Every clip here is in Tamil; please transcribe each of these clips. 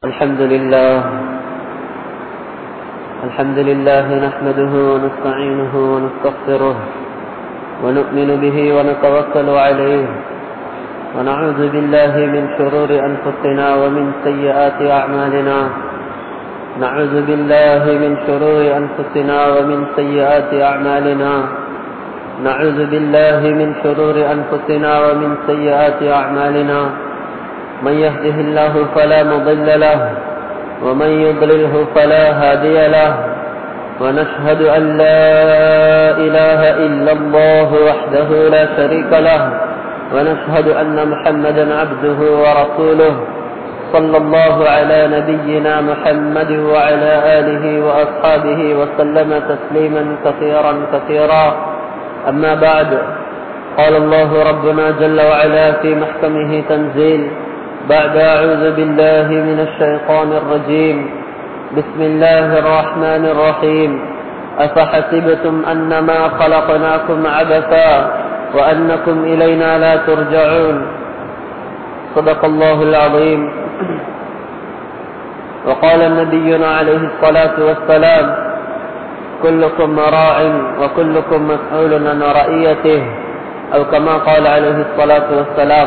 الحمد لله الحمد لله نحمده ونستعينه ونستغفره ونؤمن به ونتوكل عليه ونعوذ بالله من شرور أنفسنا ومن سيئات أعمالنا نعوذ بالله من شرور أنفسنا ومن سيئات أعمالنا نعوذ بالله من شرور أنفسنا ومن سيئات أعمالنا من يهده الله فلا مضل له ومن يضلله فلا هادي له ونشهد أن لا إله إلا الله وحده لا شريك له ونشهد أن محمدا عبده ورسوله صلى الله على نبينا محمد وعلى آله وأصحابه وسلم تسليما كثيرا كثيرا أما بعد قال الله ربنا جل وعلا في محكمه تنزيل بعد أعوذ بالله من الشيطان الرجيم بسم الله الرحمن الرحيم أفحسبتم أنما خلقناكم عبثا وأنكم إلينا لا ترجعون صدق الله العظيم وقال نبينا عليه الصلاة والسلام كلكم راع وكلكم مسؤول عن رأيته أو كما قال عليه الصلاة والسلام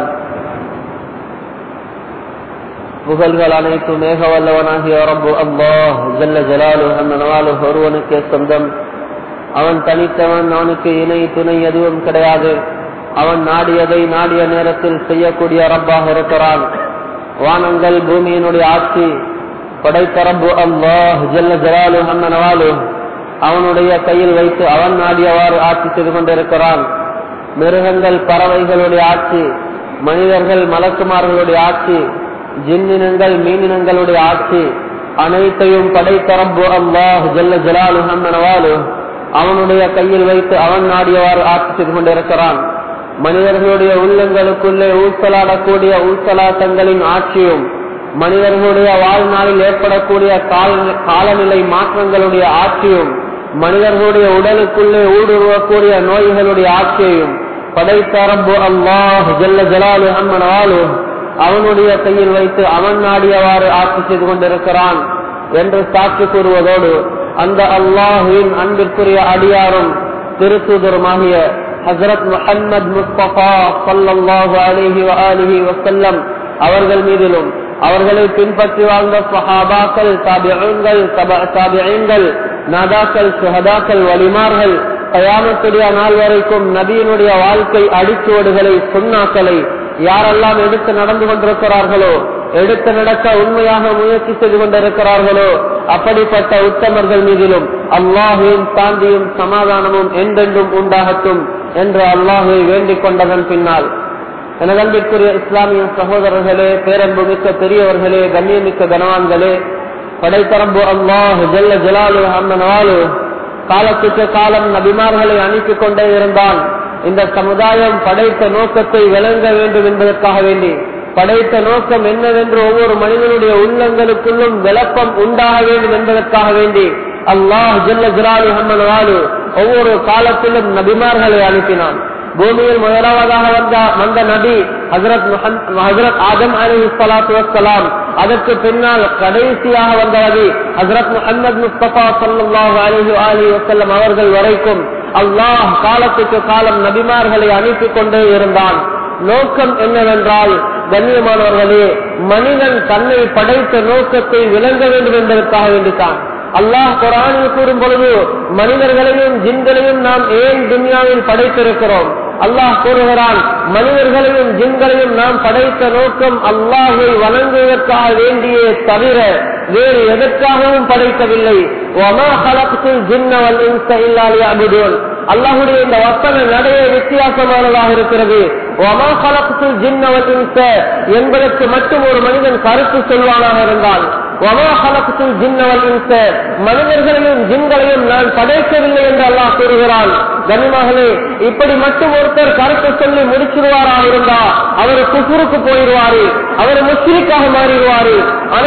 புகழ்கள் அனைத்தும் மேக வல்லவனாகிய ரப்பு அல்லாஹ் ஜல்ல ஜலாலு அந்த நாலு ஒருவனுக்கே சொந்தம் அவன் தனித்தவன் அவனுக்கு இணை துணை எதுவும் கிடையாது அவன் நாடியதை நாடிய நேரத்தில் செய்யக்கூடிய ரப்பாக இருக்கிறான் வானங்கள் பூமியினுடைய ஆட்சி படைத்த ரப்பு அல்லாஹ் ஜல்ல ஜலாலு அந்த நவாலு அவனுடைய கையில் வைத்து அவன் நாடியவாறு ஆட்சி செய்து கொண்டிருக்கிறான் மிருகங்கள் பறவைகளுடைய ஆட்சி மனிதர்கள் மலக்குமார்களுடைய ஆட்சி ஜின்னினங்கள் மீனினங்களுடைய ஆட்சி அனைத்தையும் படைத்த ரப்பு அல்லாஹ் ஜல்ல ஜலாலு நவாலு அவனுடைய கையில் வைத்து அவன் நாடியவாறு ஆட்சி செய்து கொண்டிருக்கிறான் மனிதர்களுடைய உள்ளங்களுக்குள்ளே ஊசலாடக்கூடிய ஊசலாட்டங்களின் ஆட்சியும் மனிதர்களுடைய வாழ்நாளில் ஏற்படக்கூடிய காலநிலை மாற்றங்களுடைய ஆட்சியும் மனிதர்களுடைய உடலுக்குள்ளே ஊடுருவக்கூடிய நோய்களுடைய ஆட்சியையும் படைத்த ரப்பு அல்லாஹ் ஜல்ல ஜலாலு அம்மனாலு அவனுடைய கையில் வைத்து அவன் நாடியவாறு ஆட்சி செய்து கொண்டிருக்கிறான் என்று சாட்சி கூறுவதோடு அந்த அல்லாஹுவின் அன்பிற்குரிய அடியாரும் திருத்தூதருமாகிய ஹசரத் முஹம்மது முஸ்தபா சல்லாஹு அலிஹி அலிஹி வசல்லம் அவர்கள் மீதிலும் அவர்களை பின்பற்றி வாழ்ந்த சஹாபாக்கள் தாபியங்கள் தாபியங்கள் நாதாக்கள் சுஹதாக்கள் வலிமார்கள் கயாமத்துடைய நாள் வரைக்கும் நபியினுடைய வாழ்க்கை அடிச்சுவடுகளை சுண்ணாக்களை யாரெல்லாம் எடுத்து நடந்து கொண்டிருக்கிறார்களோ எடுத்து நடக்க உண்மையாக முயற்சி செய்து கொண்டிருக்கிறார்களோ அப்படிப்பட்ட உத்தமர்கள் மீதிலும் அல்லாஹுவின் சாந்தியும் சமாதானமும் என்றென்றும் உண்டாகட்டும் என்று அல்லாஹுவை வேண்டிக் கொண்டதன் பின்னால் எனது அன்பிற்குரிய இஸ்லாமிய சகோதரர்களே பேரன்பு மிக்க பெரியவர்களே கண்ணியமிக்க கனவான்களே படைத்தரம்பு அல்லாஹ் ஜல்ல ஜலாலு அம்மனாலு காலத்துக்கு காலம் நபிமார்களை அனுப்பி கொண்டே இருந்தான் இந்த சமுதாயம் படைத்த நோக்கத்தை விளங்க வேண்டும் என்பதற்காக வேண்டி படைத்த நோக்கம் என்னவென்று ஒவ்வொரு மனிதனுடைய உள்ளங்களுக்குள்ளும் விளக்கம் உண்டாக வேண்டும் என்பதற்காக வேண்டி அல்லாஹ் ஜல்ல ஜலாலு அம்மனாலு ஒவ்வொரு காலத்திலும் நபிமார்களை அனுப்பினான் பூமியில் முதலாவதாக வந்த வந்த நபி ஹசரத் ஹசரத் ஆதம் அலி சலாத்து வசலாம் அதற்கு பின்னால் கடைசியாக வந்த நபி ஹசரத் முகமது முஸ்தபா சல்லாஹு அலிஹு அலி வசல்லம் அவர்கள் வரைக்கும் அல்லாஹ் காலத்துக்கு காலம் நபிமார்களை அனுப்பி கொண்டே இருந்தான் நோக்கம் என்னவென்றால் கண்ணியமானவர்களே மனிதன் தன்னை படைத்த நோக்கத்தை விளங்க வேண்டும் என்பதற்காக வேண்டித்தான் அல்லாஹ் குரானில் கூறும் பொழுது மனிதர்களையும் ஜின்களையும் நாம் ஏன் துன்யாவில் படைத்திருக்கிறோம் அல்லாஹ் கூறுகிறான் மனிதர்களையும் ஜின்களையும் நாம் படைத்த நோக்கம் அல்லாஹை வணங்குவதற்காக வேண்டியே தவிர வேறு எதற்காகவும் படைக்கவில்லை அல்லாஹுடைய இந்த வசன நடைய வித்தியாசமானதாக இருக்கிறது என்பதற்கு மட்டும் ஒரு மனிதன் கருத்து சொல்வானாக இருந்தால் மனிதர்களையும் ஜின்களையும் நான் படைக்கவில்லை என்று அல்லாஹ் கூறுகிறான் கனிமகளே இப்படி மட்டும் ஒருத்தர் கருத்து சொல்லி முடிச்சிருவாராக இருந்தா அவர் குசுருக்கு போயிடுவாரு அவர் முஸ்லிக்காக மாறிடுவாரு ஆனால் அல்லாஹ்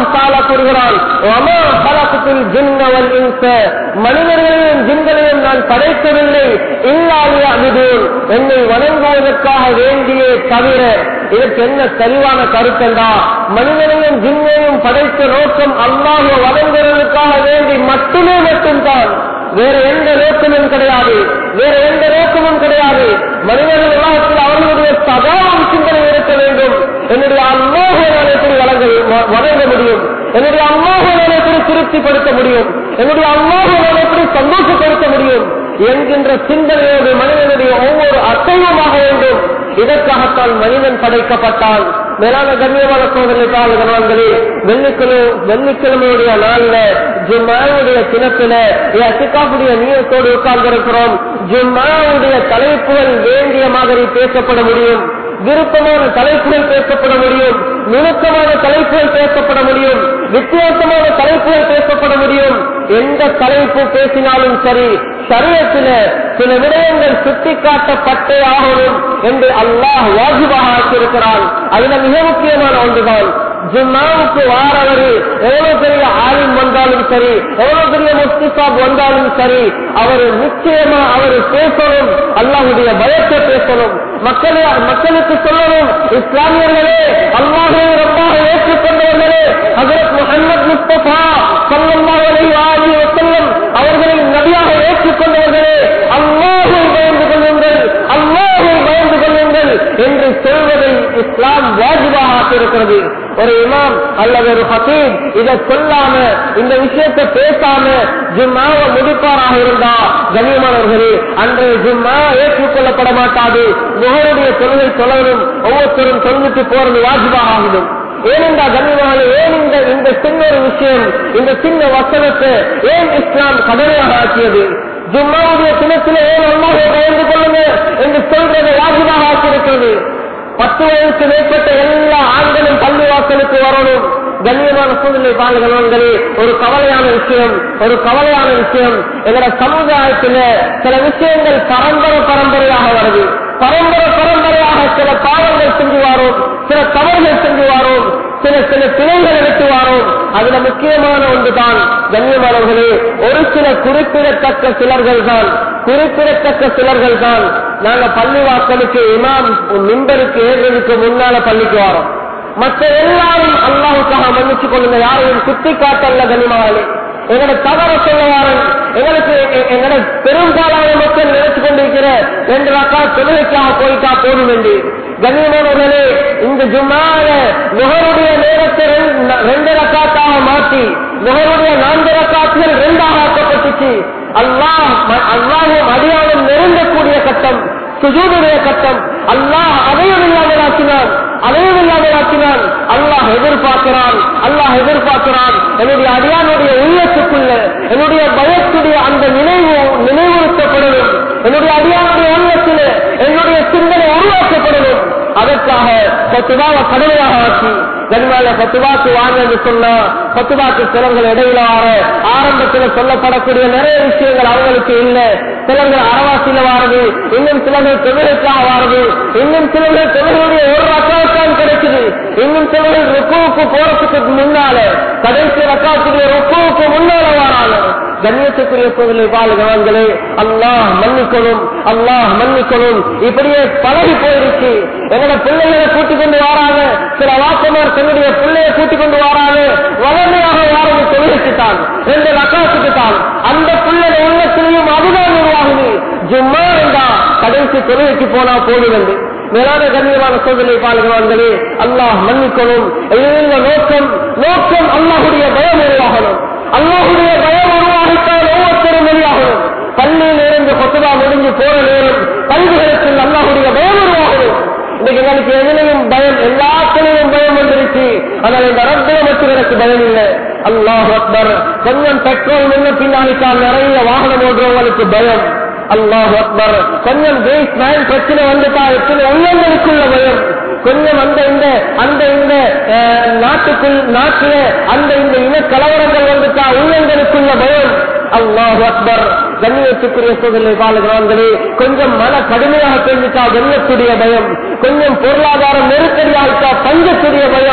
தாலா கூறுகிறான் "வமா ஹலக்துல் ஜின்ன வல் இன்ஸ." மனிதர்களையும் ஜின்களையும் நான் படைக்கவில்லை இல்லாவியாவிதூன் என்னை வணங்குவதற்காக வேண்டியே தவிர இதற்கு என்ன தெளிவான கருத்தண்டா மனிதனையும் ஜின்னையும் படைத்த நோக்கம் அல்லாஹ் வணங்குவதற்காக வேண்டி மட்டுமே மட்டும்தான் வேற எந்த நோக்கமும் கிடையாது வேற எந்த நோக்கமும் கிடையாது மனிதர்கள் உலகத்தில் அவர்களுடைய சதாவும் சிந்தனை இருக்க வேண்டும் என்னுடைய அம்மாவை நான் எப்படி வழங்க வழங்க முடியும் என்னுடைய அம்மாவை நான் எப்படி திருப்திப்படுத்த முடியும் என்னுடைய அம்மாவை நான் எப்படி சந்தோஷப்படுத்த முடியும் என்கின்ற சிந்தனையோடு மனிதனுடைய ஒவ்வொரு அசைவமாக வேண்டும் இதற்காகத்தான் மனிதன் படைக்கப்பட்டான் மேலான கண்ணியமான சோதனை கணவன்களே வெள்ளிக்கிழமை வெள்ளிக்கிழமையுடைய நாள்ல ஜும்மாவுடைய தினத்தில அசிகாப்புடைய நீயத்தோடு உட்கார்ந்திருக்கிறோம் ஜும்மாவுடைய தலைப்புகள் வேண்டிய மாதிரி பேசப்பட முடியும் விருப்பமான தலைப்புகள் பேசப்பட முடியும் நுணுக்கமான தலைப்புகள் பேசப்பட முடியும் வித்தியாசமான தலைப்புகள் பேசப்பட முடியும் எந்த தலைப்பு பேசினாலும் சரி சரியத்தில சில விடயங்கள் சுட்டிக்காட்டப்பட்டே ஆகணும் என்று அல்லாஹ் வாஜிபாக ஆக்கியிருக்கிறான் அதுல மிக முக்கியமான ஒன்றுதான் ஜும்மாவுக்கு வாரவர் எவ்வளவு பெரிய ஆலிம் வந்தாலும் சரி எவ்வளவு பெரிய முஸ்தி சாப் வந்தாலும் சரி அவர் நிச்சயமா அவர் பேசணும் அல்லாஹுடைய பயத்தை பேசணும் மக்களை மக்களுக்கு சொல்லணும் இஸ்லாமியர்களே அல்லாஹை ரப்பாக ஏற்றுக்கொண்டவர்களே ஹசரத் முகமது முஸ்தபா சல்லல்லாஹு அலைஹி ஆலிஹி வஸல்லம் அவர்களை நபியாக ஏற்றுக்கொண்டவர்களே அல்லாஹை பயந்து கொள்ளுங்கள் அல்லாஹை பயந்து கொள்ளுங்கள் என்று சொல்வதை இஸ்லாம் வாஜிபாக ஆக்கியிருக்கிறது ஒரு இமாம் அல்லது ஒரு ஹசீப் இதை சொல்லாம இந்த விஷயத்தை பேசாம ஜும்மாவை முடிப்பாராக இருந்தா கண்ணியமானவர்களே அன்றைய ஜும்மா ஏற்றுக்கொள்ளப்பட மாட்டாது முகருடைய தொழுகை சொல்லணும் ஒவ்வொருத்தரும் தொழுவிட்டு போறது வாஜிபாக ஆகிடும் ஏனென்றா கண்ணியமான ஏன் இந்த இந்த சின்ன ஒரு விஷயம் இந்த சின்ன வசனத்தை ஏன் இஸ்லாம் கடமையாக ஆக்கியது ஜும்மாவுடைய தினத்தில் ஏன் அல்லாஹை பயந்து கொள்ளுங்க என்று சொல்றதை வாஜிபாக ஆக்கியிருக்கிறது பத்து வயசுக்கு மேற்பட்ட எல்லா ஆண்களும் பள்ளி வாசலுக்கு வரணும் கண்ணியமான சூழ்நிலை பாலுகளே ஒரு கவலையான விஷயம் ஒரு கவலையான விஷயம் எங்களோட சமுதாயத்துல சில விஷயங்கள் பரம்பரை பரம்பரையாக வருது பரம்பரை பரம்பரையாக சில பாவங்கள் செஞ்சு வாரோம் சில தவறுகள் செஞ்சு வாரோம் சில சில பிழைகள் எடுத்து வாரோம் அதுல முக்கியமான ஒன்றுதான் கண்ணியமானவர்களே ஒரு சில குறிப்பிடத்தக்க சிலர்கள் தான் குறிப்பிடத்தக்க சிலர்கள் தான் நாங்க பள்ளி வாசலுக்கு இமாம் மின்பருக்கு ஏறுறதுக்கு முன்னால பள்ளிக்கு வரோம் மற்ற எல்லாரும் அல்லாவுக்காக மன்னிச்சு கொள்ளுங்க யாரையும் சுட்டி காட்டல்ல கனிமாவளே எங்களோட தவற சொல்லுவாரன் எங்களுக்கு எங்களோட பெரும்பாலான மக்கள் நினைச்சு கொண்டிருக்கிற ரெண்டு ரக்கா தொழுகைக்காக போயிட்டா போதும் என்று கண்ணியமானவர்களே இந்த ஜும்மால முகருடைய நேரத்தை ரெண்டு ரக்காத்தாக மாற்றி முகருடைய நான்கு ரக்காத்துகள் ரெண்டாக ஆக்கப்பட்டுச்சு அல்லாஹ் அல்லாஹும் அடியாலும் நெருங்கக்கூடிய கட்டம் சுஜூதுடைய கட்டம் அல்லாஹ் அதையும் இல்லாமல் ஆக்கினான் அதையும் இல்லாமல் ஆக்கினான் அல்லாஹ் எதிர்பார்க்கிறான் அல்லாஹ் எதிர்பார்க்கிறான் என்னுடைய அடியானுடைய உள்ளத்துக்குள்ள என்னுடைய பயத்துடைய அந்த நினைவு நினைவுறுத்தப்படணும் என்னுடைய அடியானுடைய உள்ளத்தில் என்னுடைய சிந்தனை உருவாக்கப்படணும் அதற்காக பத்துபாவை கடமையாக ஆக்கி கனிமால பத்துபாக்கு வாங்கன்னு சொன்னா பத்துபாக்கு சிலர்கள் இடையில வார ஆரம்பத்தில் சொல்லப்படக்கூடிய நிறைய விஷயங்கள் அவங்களுக்கு இல்லை சிலர்கள் அரவாசியில வாரது இன்னும் சிலர்கள் தொழிலுக்காக வாரது இன்னும் சிலர்கள் தொழிலுடைய ஒரு ரக்காத்தான் கிடைக்குது இன்னும் சிலர்கள் ருக்குவுக்கு போறதுக்கு முன்னால கடைசி ரக்காத்துடைய ருக்குவுக்கு முன்னால வாராங்க கண்ணியத்துக்குரிய சோதனை பாலுகவான்களே அல்லாஹ் மன்னிக்கணும் அல்லாஹ் மன்னிக்கணும் இப்படியே பழகி போயிருச்சு எங்களோட பிள்ளைகளை கூட்டிக் கொண்டு வராங்க சில வாசமார் தன்னுடைய பிள்ளையை கூட்டிக் கொண்டு வராங்க வளமையாக யாரும் தொழிலுக்கு தான் ரெண்டு ரக்காத்துக்கு தான் அந்த பிள்ளை உள்ளத்திலையும் அதுதான் உருவாகுது ஜும்மா இருந்தா கடைசி தொழிலுக்கு போனா போடுவது மேலான கண்ணியமான சோதனை பாலுகவான்களே அல்லாஹ் மன்னிக்கணும் இந்த நோக்கம் நோக்கம் அல்லாஹுடைய பயம் உருவாகணும் அல்லாஹுடைய பயம் உருவாகித்தால் ஒவ்வொருத்தரும் வெளியாகணும் பள்ளியில் இருந்து கொத்துபா முடிஞ்சு போற நேரம் கல்விகளுக்கு அல்லாஹுடைய பயம் உருவாகணும் இன்னைக்கு எனக்கு எதிலையும் பயம் எல்லாத்திலையும் பயம் வந்துருச்சு ஆனால் இந்த ரத்தில மட்டும் எனக்கு பயம் இல்லை அல்லாஹ் அக்பர் கொஞ்சம் பெட்ரோல் முன்ன பின்னாடித்தான் நிறைய வாகனம் ஓடுறவங்களுக்கு பயம் அல்லாஹ் அக்பர் கொஞ்சம் பேஸ் மேன் பிரச்சனை வந்துட்டா எத்தனை உள்ளங்களுக்குள்ள பயம் கொஞ்சம் அந்த இந்த அந்த இந்த நாட்டுக்குள் நாட்டில அந்த இந்த இன கலவரங்கள் வந்துட்டா உள்ளங்களுக்குள்ள பயம் அல்லாஹ் அக்பர் கண்ணியத்துக்குரிய சூழ்நிலை வாழ்கிறார்களே கொஞ்சம் மன கடுமையாக தெரிஞ்சுட்டா வெள்ளத்துடைய பயம் கொஞ்சம் பொருளாதாரம் நெருக்கடியாகிட்டா பஞ்சத்துடைய பயம்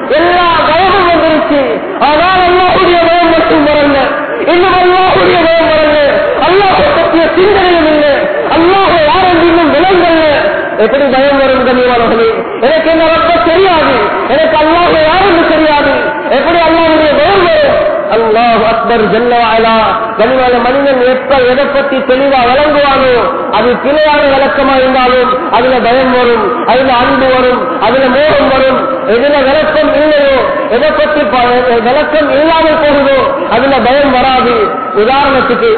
எல்லா பயமும் வந்துருச்சு ஆனால் அல்லாஹுடைய பயம் மட்டும் வரல இன்னும் அல்லாஹுடைய பயம் வரல அல்லாஹை பற்றிய சிந்தனையும் இல்லை அல்லாஹ் யாரும் இன்னும் விலங்கல்ல எப்படி பயம் வரும் கண்ணியமானவர்களே எனக்கு என்ன ரொம்ப தெரியாது எனக்கு அல்லாஹ் யாருன்னு தெரியாது எப்படி அல்லாஹுடைய பயம் வரும் அல்லாஹ் அக்பர் ஜல்லவாலா கனிவான மனிதன் எப்ப எதை பத்தி தெளிவா விளங்குவானோ அது பிழையான விளக்கமா இருந்தாலும் அதுல பயம் வரும் அதுல அன்பு வரும் அதுல மோகம் வரும் எதுல விளக்கம் இல்லையோ எதை பத்தி ப- விளக்கம் இல்லாமல் போகுதோ அதுல பயம் வராது உதாரணத்துக்கு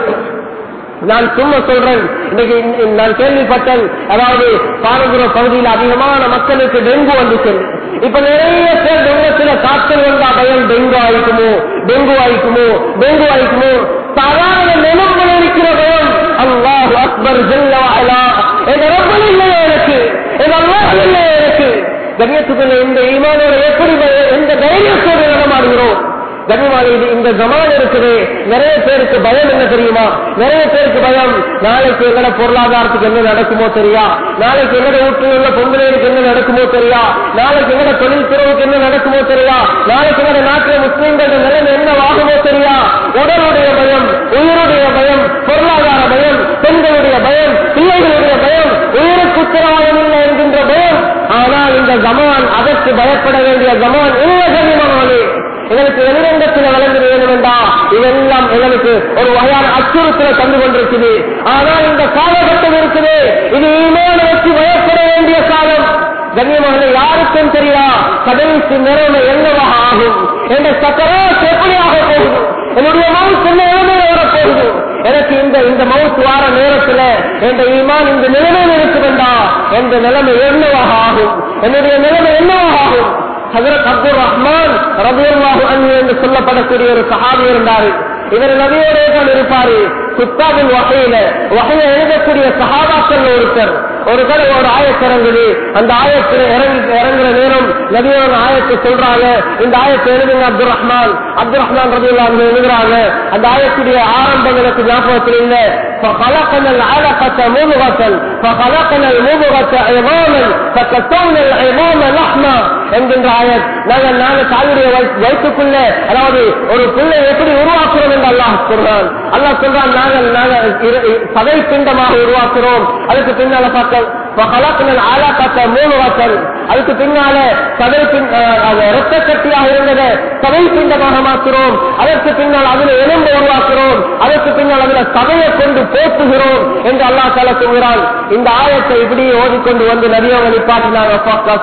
நான் சும்மா சொல்றேன் இன்னைக்கு இந்த- நான் கேள்விப்பட்டேன் அதாவது பாரம்பரிய பகுதியில் அதிகமான மக்களுக்கு டெங்கு வந்துச்சு இப்ப நிறைய பேர் டெங்குல காய்ச்சல் வந்தா பயம் டெங்கு ஆயிக்குமோ டெங்கு ஆயிக்குமோ டெங்கு ஆயிக்குமோ சாதாரண நிலம்புல இருக்கிற பயம் அல்லாஹ் அக்பர் ஜல்லவாலா என் ரப்பல் இல்லையே எனக்கு என் அல்லாஹ் இல்லையே எனக்கு கண்ணியத்துக்குள்ள இந்த ஈமானோட எப்படி பய- எந்த தைரியத்தோடு நடமாடுகிறோம் கனிவாளி இது இந்த ஜமான் இருக்குது நிறைய பேருக்கு பயம் என்ன தெரியுமா நிறைய பேருக்கு பயம் நாளைக்கு எங்கட பொருளாதாரத்துக்கு என்ன நடக்குமோ தெரியா நாளைக்கு எங்கட வீட்டில் உள்ள பொங்கலுக்கு என்ன நடக்குமோ தெரியா நாளைக்கு எங்கட தொழில் துறவுக்கு என்ன நடக்குமோ தெரியா நாளைக்கு எங்கட நாட்டில் முஸ்லீம்களோட நிலைமை என்ன ஆகுமோ தெரியா உடலுடைய பயம் உயிருடைய பயம் பொருளாதார பயம் பெண்களுடைய பயம் பிள்ளைகளுடைய பயம் உயிருக்கு உத்தரவாதம் இல்லை என்கின்ற பயம் ஆனால் இந்த ஜமான் அதற்கு பயப்பட வேண்டிய ஜமான் இல்லை கனிமனே எங்களுக்கு வெளிரங்கத்தில் வளர்ந்து வேண்டும் என்றா இதெல்லாம் எங்களுக்கு ஒரு வகையான அச்சுறுத்தலை தந்து கொண்டிருக்குது ஆனால் இந்த காலகட்டம் இருக்குது இது ஈமான வச்சு பயப்பட வேண்டிய காலம் கண்ணியமாக யாருக்கும் தெரியா கடைசி நிலைமை என்னவாக ஆகும் என்ற சக்கராஸ் எப்படியாக போகுது என்னுடைய மவுத் என்ன நிலைமையில வரப்போகுது எனக்கு இந்த இந்த மவுத் வார நேரத்துல என்ற ஈமான் இந்த நிலைமையில் இருக்குதுண்டா என்ற நிலைமை என்னவாக ஆகும் என்னுடைய நிலைமை என்னவாக ஆகும் ஹசரத் அப்துல் ரஹ்மான் ரபியுல்லாஹு அன்ஹு என்று சொல்லப்படக்கூடிய ஒரு சஹாபி இருந்தாரு இவர் நபியோடே தான் இருப்பாரு குத்தாபின் வகையில வகையில எழுதக்கூடிய சஹாபாக்கள் ஒருத்தர் ஒரு கடை ஒரு ஆயத்திறங்குது அந்த ஆயத்தில் இறங்கி இறங்குற நேரம் நபியோட ஆயத்தை சொல்றாங்க இந்த ஆயத்தை எழுதுங்க அப்துல் ரஹ்மான் அப்துல் ரஹ்மான் ரபியுல்லா எழுதுறாங்க அந்த ஆயத்துடைய ஆரம்பம் எனக்கு ஞாபகத்தில் இல்லை فخلقنا العلقة مضغة فخلقنا المضغة عظاما فكسونا العظام لحما என்கின்ற ஆயத் நாங்கள் நாங்கள் தாயுடைய வயிற்று- வயிற்றுக்குள்ள அதாவது ஒரு பிள்ளை எப்படி உருவாக்குறோம் என்று அல்லாஹ் சொல்றான் அல்லாஹ் சொல்றான் நாங்கள் நாங்கள் இரு- இ- சதை பிண்டமாக உருவாக்குறோம் அதுக்கு பின்னால பார்க்க பகலத்தினல் ஆலாக்கத்த மூணு வாசல் அதுக்கு பின்னால சதை பின் ரத்த கட்டியாக இருந்ததை சதை பிண்டமாக மாற்றுறோம் அதற்கு பின்னால் அதுல எலும்பு உருவாக்குறோம் அதற்கு பின்னால் அதுல சதையை கொண்டு போற்றுகிறோம் என்று அல்லாஹ் தலா சொல்கிறான் இந்த ஆயத்தை இப்படி ஓதிக்கொண்டு வந்து நதியை வழிபாட்டினாங்க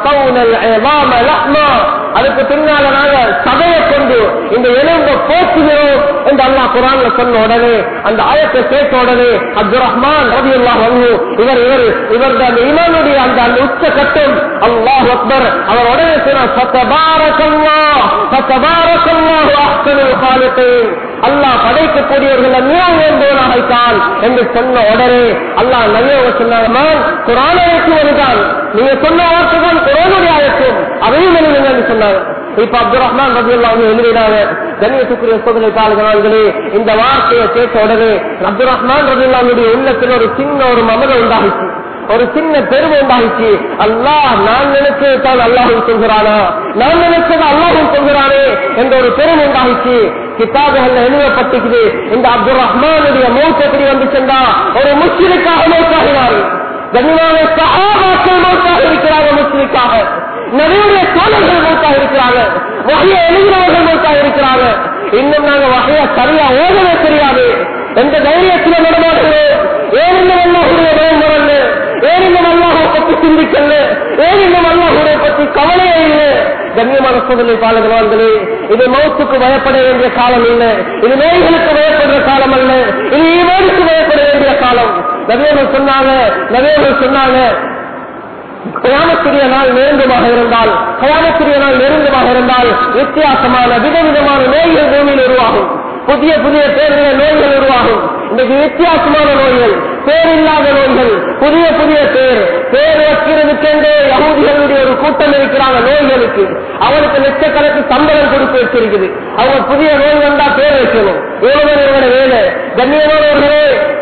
அதுக்கு பின்னால நாங்க சதையை கொண்டு இந்த எலும்பை போற்றுகிறோம் என்று அல்லாஹ் குரான்ல சொன்ன உடனே அந்த ஆயத்தை கேட்ட உடனே அப்துல் ரஹ்மான் ரவி அல்லாஹ் வந்து இவர் இவர் இவருடைய அந்த இமானுடைய அந்த அந்த உச்ச கட்டம் அல்லாஹ் அக்பர் அவர் உடனே சொன்னார் "ஃபத்தபாரக்கல்லாஹ், ஃபத்தபாரக்கல்லாஹு அஹ்சனுல் காலிகீன்." அல்லாஹ் படைக்கக்கூடியவர்கள் அந்நியம் என்பவனாகத்தான் என்று சொன்ன உடனே அல்லாஹ் நவியவங்க சொன்னாங்க குரான் அழைத்து வருதான் நீங்க சொன்ன வார்த்தை தான் குரானுடைய அழைக்கும் அதையும் எழுதுங்க என்று சொன்னாங்க இப்ப அப்துல் ரஹ்மான் ரபி வந்து எழுதினாங்க கண்ணியத்துக்குரிய சோதனை காலங்களே இந்த வார்த்தையை கேட்ட உடனே அப்துல் ரஹ்மான் ரபி உள்ளத்தில் ஒரு சின்ன ஒரு மமதை உண்டாகிச்சு ஒரு சின்ன பெருமை உண்டாகிச்சு அல்லாஹ் நான் நினைச்சது தான் அல்லாஹும் சொல்கிறானா நான் நினைச்சது அல்லாஹும் சொல்கிறானே என்ற ஒரு பெருமை உண்டாகிச்சு கிதாபுகள் எழுதப்பட்டிருக்குது இந்த அப்துல் ரஹ்மானுடைய மௌத் எப்படி வந்து சென்றா ஒரு முஸ்லிக்காக மௌத்தாகினார் கனிவான சஹாபாக்கள் மௌத்தாக இருக்கிறாங்க முஸ்லிக்காக நிறைய தோழர்கள் மௌத்தாக இருக்கிறாங்க வகையை எழுதுறவர்கள் மௌத்தாக இருக்கிறாங்க இன்னும் நாங்க வகையா சரியா ஓதவே தெரியாது எந்த தைரியத்தில் நடமாடுகிறோம் ஏன் இன்னும் அல்லாஹுடைய பயம் வரல ஏன் இன்னும் அல்லாஹை பற்றி சிந்திக்கல ஏன் இன்னும் அல்லாஹுடைய பற்றி கவலையே இல்லை கண்ணியமான சோதனை பாலகவான்களே இது மௌத்துக்கு பயப்பட வேண்டிய காலம் இல்லை இது நோய்களுக்கு பயப்படுற காலம் அல்ல இது ஈமானுக்கு பயப்பட வேண்டிய காலம் நவியர்கள் சொன்னாங்க நவியர்கள் சொன்னாங்க கயாமத்துடைய நாள் நெருங்கமாக இருந்தால் கயாமத்துடைய நாள் நெருங்கமாக இருந்தால் வித்தியாசமான விதவிதமான நோய்கள் பூமியில் உருவாகும் புதிய புதிய பேருடைய நோய்கள் உருவாகும் இன்னைக்கு வித்தியாசமான நோய்கள் பேரில்லாத நோய்கள் புதிய புதிய பேர் பேர் வைக்கிறதுக்கென்றே யகூதிகளுடைய ஒரு கூட்டம் இருக்கிறாங்க நோய்களுக்கு அவனுக்கு லட்சக்கணக்கு சம்பளம் கொடுத்து வச்சிருக்குது அவங்க புதிய நோய் வந்தா பேர் வைக்கணும் இவங்க இவங்களோட வேலை கண்ணியமானவர்களே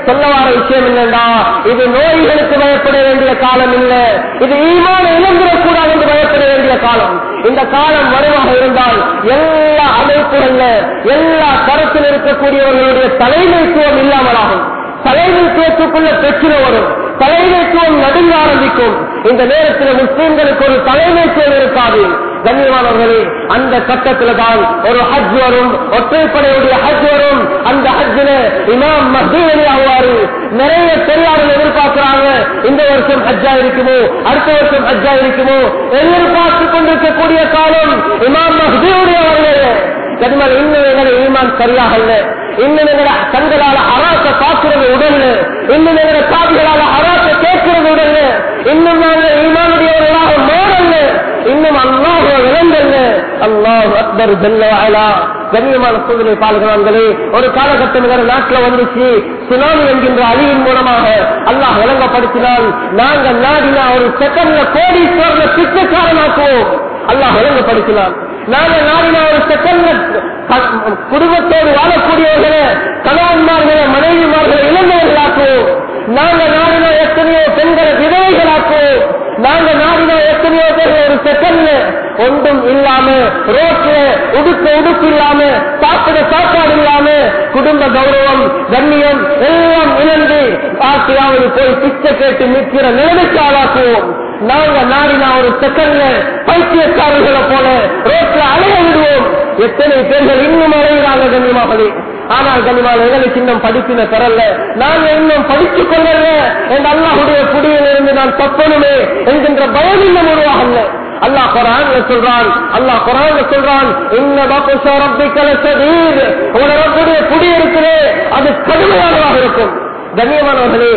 சொல்ல வர விஷயம் இல்லைண்டா இது நோய்களுக்கு பயப்பட வேண்டிய காலம் இல்ல இது ஈமான இழந்துடக்கூடாது என்று பயப்பட வேண்டிய காலம் இந்த காலம் வருவாக இருந்தால் எல்லா அமைப்புகள்ல எல்லா தரத்தில் இருக்கக்கூடியவர்களுடைய தலைமைத்துவம் இல்லாமலாகும் தலைமைத்துவத்துக்குள்ள பிரச்சனை வரும் தலைமைத்துவம் நடுங்க ஆரம்பிக்கும் இந்த நேரத்தில் முஸ்லிம்களுக்கு ஒரு தலைமைத்துவம் இருக்காது கண்ணியமானவர்களே அந்த கட்டத்துல தான் ஒரு ஹஜ் வரும் ஒற்றைப்படையுடைய ஹஜ் வரும் அந்த ஹஜ்ல இமாம் மசூலி ஆவாரு நிறைய பெரியார்கள் எதிர்பார்க்கிறாங்க இந்த வருஷம் ஹஜ்ஜா இருக்குமோ அடுத்த வருஷம் ஹஜ்ஜா இருக்குமோ எதிர்பார்த்து கொண்டிருக்கக்கூடிய காலம் இமாம் மசூலி அவர்களே கனிமல் இன்னும் எங்களை ஈமான் சரியாக இல்ல இன்னும் எங்களை கண்களால அராச பார்க்கிறது உடல்ல இன்னும் எங்களை காதுகளால அராச கேட்கிறது உடல்ல இன்னும் நாங்கள் ஈமானுடையவர்களாக மாறல்ல இன்னும் அல்லாஹ் விளங்கல்ல அல்லாஹ் அக்பர் ஜல்லா கண்ணியமான சூழ்நிலை பால்கிறான்களே ஒரு காலகட்டம் வேற நாட்டுல வந்துச்சு சுனாமி என்கின்ற அழிவின் மூலமாக அல்லாஹ் விளங்கப்படுத்தினால் நாங்கள் நாடினா ஒரு செகண்ட்ல கோடீஸ்வரன பிச்சைக்காரனாக்குவோம் அல்லாஹ் விளங்கப்படுத்தினான் நாங்கள் நாடினா ஒரு செகண்ட்ல குடும்பத்தோடு வாழக்கூடியவர்களை கணவன்மார்களை மனைவிமார்களை இளைஞர்களாக்குவோம் நாங்க நாடினா எத்தனையோ பெண்களை விதவைகளாக்குவோம் நாங்க நாடினா எத்தனையோ பேர் ஒரு செகண்ட்ல ஒன்றும் இல்லாம ரோட்ல உடுக்க உடுப்பு இல்லாம சாப்பிட சாப்பாடு இல்லாம குடும்ப கௌரவம் கண்ணியம் எல்லாம் இழந்து ஆசையாவது போய் பிச்சை கேட்டு நிற்கிற நிலைமைக்கு ஆளாக்குவோம் நாங்க நாடினா ஒரு செகண்ட்ல பைத்தியக்காரர்களை போல ரோட்ல அலைய விடுவோம் எத்தனை பேர்கள் இன்னும் அலைகிறாங்க கண்ணியமாகவே ஆனால் கனிமால் எங்களுக்கு இன்னும் படிப்பின பெறல நாங்க இன்னும் படித்துக் கொள்ளல என் அல்லாஹுடைய புடியில் இருந்து நான் தப்பணுமே என்கின்ற பயம் இன்னும் உருவாகல அல்லாஹ் குரான் சொல்றான் அல்லாஹ் குரான் சொல்றான் இன்ன பக்குஷ ரப்பிக்கல சதீர் உங்களோட ரப்புடைய புடி இருக்குது அது கடுமையானதாக இருக்கும் கண்ணியமானவர்களே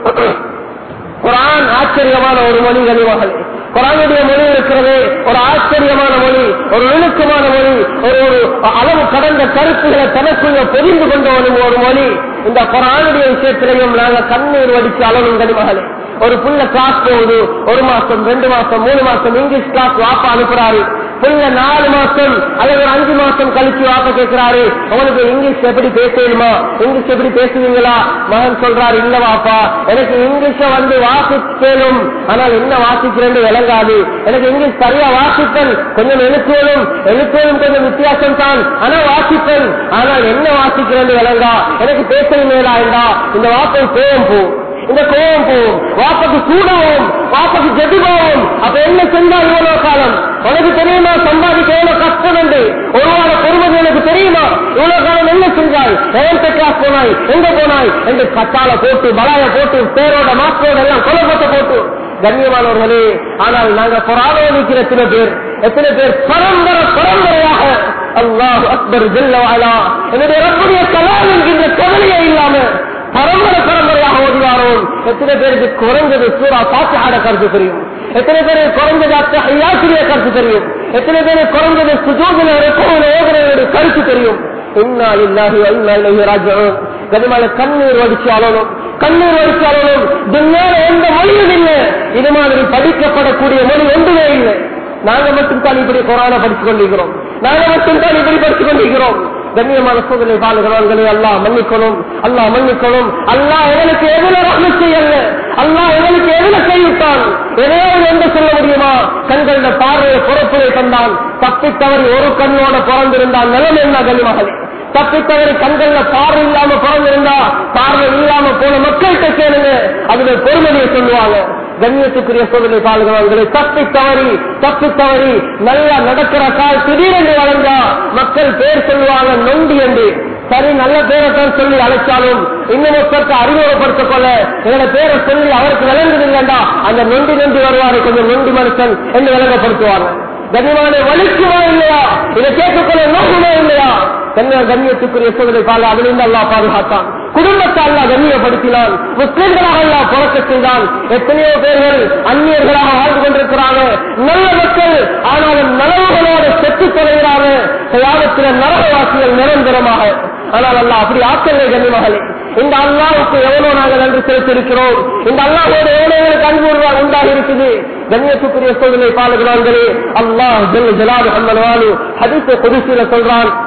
குரான் ஆச்சரியமான ஒரு மொழி கனிமகளே குரானுடைய மொழி இருக்கிறது ஒரு ஆச்சரியமான மொழி ஒரு நுணுக்கமான மொழி ஒரு ஒரு அளவு கடந்த கருத்துக்களை தனக்குள்ள தெரிந்து கொண்ட ஒரு ஒரு மொழி இந்த குரானுடைய விஷயத்திலையும் நாங்கள் கண்ணீர் வடிச்சு அளவும் கனிமகளே ஒரு புள்ள கிளாஸ் போகுது ஒரு மாசம் ரெண்டு மாசம் மூணு மாசம் இங்கிலீஷ் கிளாஸ் வாப்பா அனுப்புறாரு புள்ள நாலு மாசம் அல்லது ஒரு அஞ்சு மாசம் கழிச்சு வாப்ப கேட்கிறாரு உங்களுக்கு இங்கிலீஷ் எப்படி பேசணுமா இங்கிலீஷ் எப்படி பேசுவீங்களா மகன் சொல்றாரு இல்ல வாப்பா எனக்கு இங்கிலீஷ வந்து வாசிக்கலும் ஆனால் என்ன வாசிக்கிறேன்னு விளங்காது எனக்கு இங்கிலீஷ் சரியா வாசிப்பேன் கொஞ்சம் எழுத்துவதும் எழுத்துவதும் கொஞ்சம் வித்தியாசம் தான் ஆனா வாசிப்பேன் ஆனால் என்ன வாசிக்கிறேன்னு விளங்கா எனக்கு பேசணும் மேலாண்டா இந்த வாப்பை கோவம் போ இந்த கோவம் போகும் வாப்பக்கு சூடாவும் வாப்பக்கு ஜெபிபாவும் அப்ப என்ன செஞ்சா இவ்வளவு காலம் உனக்கு தெரியுமா சம்பாதிக்க எவ்வளவு கஷ்டம் என்று ஒரு வார பொறுமதி எனக்கு தெரியுமா இவ்வளவு காலம் என்ன செஞ்சாய் எவன் கிளாஸ் போனாய் எங்க போனாய் என்று கத்தால போட்டு பலாய போட்டு பேரோட மாற்றோட எல்லாம் கொலப்பட்ட போட்டு கண்ணியமானவர்களே ஆனால் நாங்க பொறாதோதிக்கிற சில பேர் எத்தனை பேர் பரம்பரை பரம்பரையாக அல்லாஹ் அக்பர் ஜெல்லவாலா என்னுடைய ரப்புடைய கலாம் என்கின்ற கவலையே இல்லாம பரம்பரை பரம்பரையாக ஓதுவாரோம் எத்தனை பேருக்கு குறைஞ்சது சூறா பாத்தியாட கருத்து தெரியும் எத்தனை பேருக்கு குறைஞ்சது ஐயாசிரிய கருத்து தெரியும் எத்தனை பேருக்கு குறைஞ்சது சுஜோதில ஓதுறவருடைய கருத்து தெரியும் இன்னா இல்லாஹி இன்னா இலைஹி ராஜிஊன் கனிமால கண்ணீர் வடிச்சு அழணும் கண்ணீர் வடிச்சு அழணும் துன்யால எந்த மொழியும் இல்லை இது மாதிரி படிக்கப்படக்கூடிய மொழி ஒன்றுமே இல்லை நாங்க மட்டும் தான் இப்படி கொரோனா படித்துக் கொண்டிருக்கிறோம் நாங்க மட்டும் தான் இப்படி படித்துக் கொண்டிருக்கிறோம் கண்ணியமான சூழ்நிலை பாலுகிறவர்களை அல்லா மன்னிக்கணும் அல்லா மன்னிக்கணும் அல்லா எங்களுக்கு எதுல ரஹ்மத் செய்யல அல்லா எங்களுக்கு எதுல கைவிட்டான் எதையாவது என்று சொல்ல முடியுமா கண்கள பார்வையை பொறுப்புரை தந்தான் தப்பி தவறி ஒரு கண்ணோட பிறந்திருந்தால் நிலம் என்ன கனிமகளே தப்பி தவறி கண்கள்ல பார்வை இல்லாம பிறந்திருந்தா பார்வை இல்லாம போன மக்கள்கிட்ட கேளுங்க அதுல பொறுமதியை சொல்லுவாங்க கண்ணியத்துக்குரிய சோதனை பால்கிறவர்களை தப்பி தவறி தப்பி தவறி நல்லா நடக்கிற கால் திடீரென்று வளர்ந்தா மக்கள் பேர் சொல்லுவாங்க நொண்டி என்று சரி நல்ல பேரை தான் சொல்லி அழைச்சாலும் இன்னும் ஒருத்தருக்கு அறிமுகப்படுத்திக் கொள்ள எங்களை பேரை சொல்லி அவருக்கு விளங்குதில்லைண்டா அந்த நொண்டி நொண்டி வருவாரு கொஞ்சம் நொண்டி மனுஷன் என்று விளங்கப்படுத்துவாங்க கனிமான வலிக்குமா இல்லையா இதை கேட்டுக்கொள்ள நோக்குமா இல்லையா கண்ணிய கண்ணியத்துக்குரிய சோதனை பால அதிலிருந்து அல்லா பாதுகாத்தான் குடும்பத்தை அல்லா கண்ணியப்படுத்தினான் முஸ்லிம்களாக அல்லா புறக்க செய்தான் எத்தனையோ பேர்கள் அந்நியர்களாக வாழ்ந்து கொண்டிருக்கிறாங்க நல்ல மக்கள் ஆனாலும் நலவுகளோடு செத்து தொலைகிறாங்க யாகத்தில நரகவாசிகள் நிரந்தரமாக ஆனால் அல்லா அப்படி ஆக்கலை கண்ணிமகளே இந்த அல்லாவுக்கு எவ்வளவு நாங்கள் நன்றி செலுத்திருக்கிறோம் இந்த அல்லாவோட எவ்வளவு அன்பு உண்டாகி இருக்குது கண்ணியத்துக்குரிய சோதனை பாலுகிறார்களே அல்லாஹ் ஜெல் ஜலாது அம்மன் ஹதீச குதிசில சொல்றான்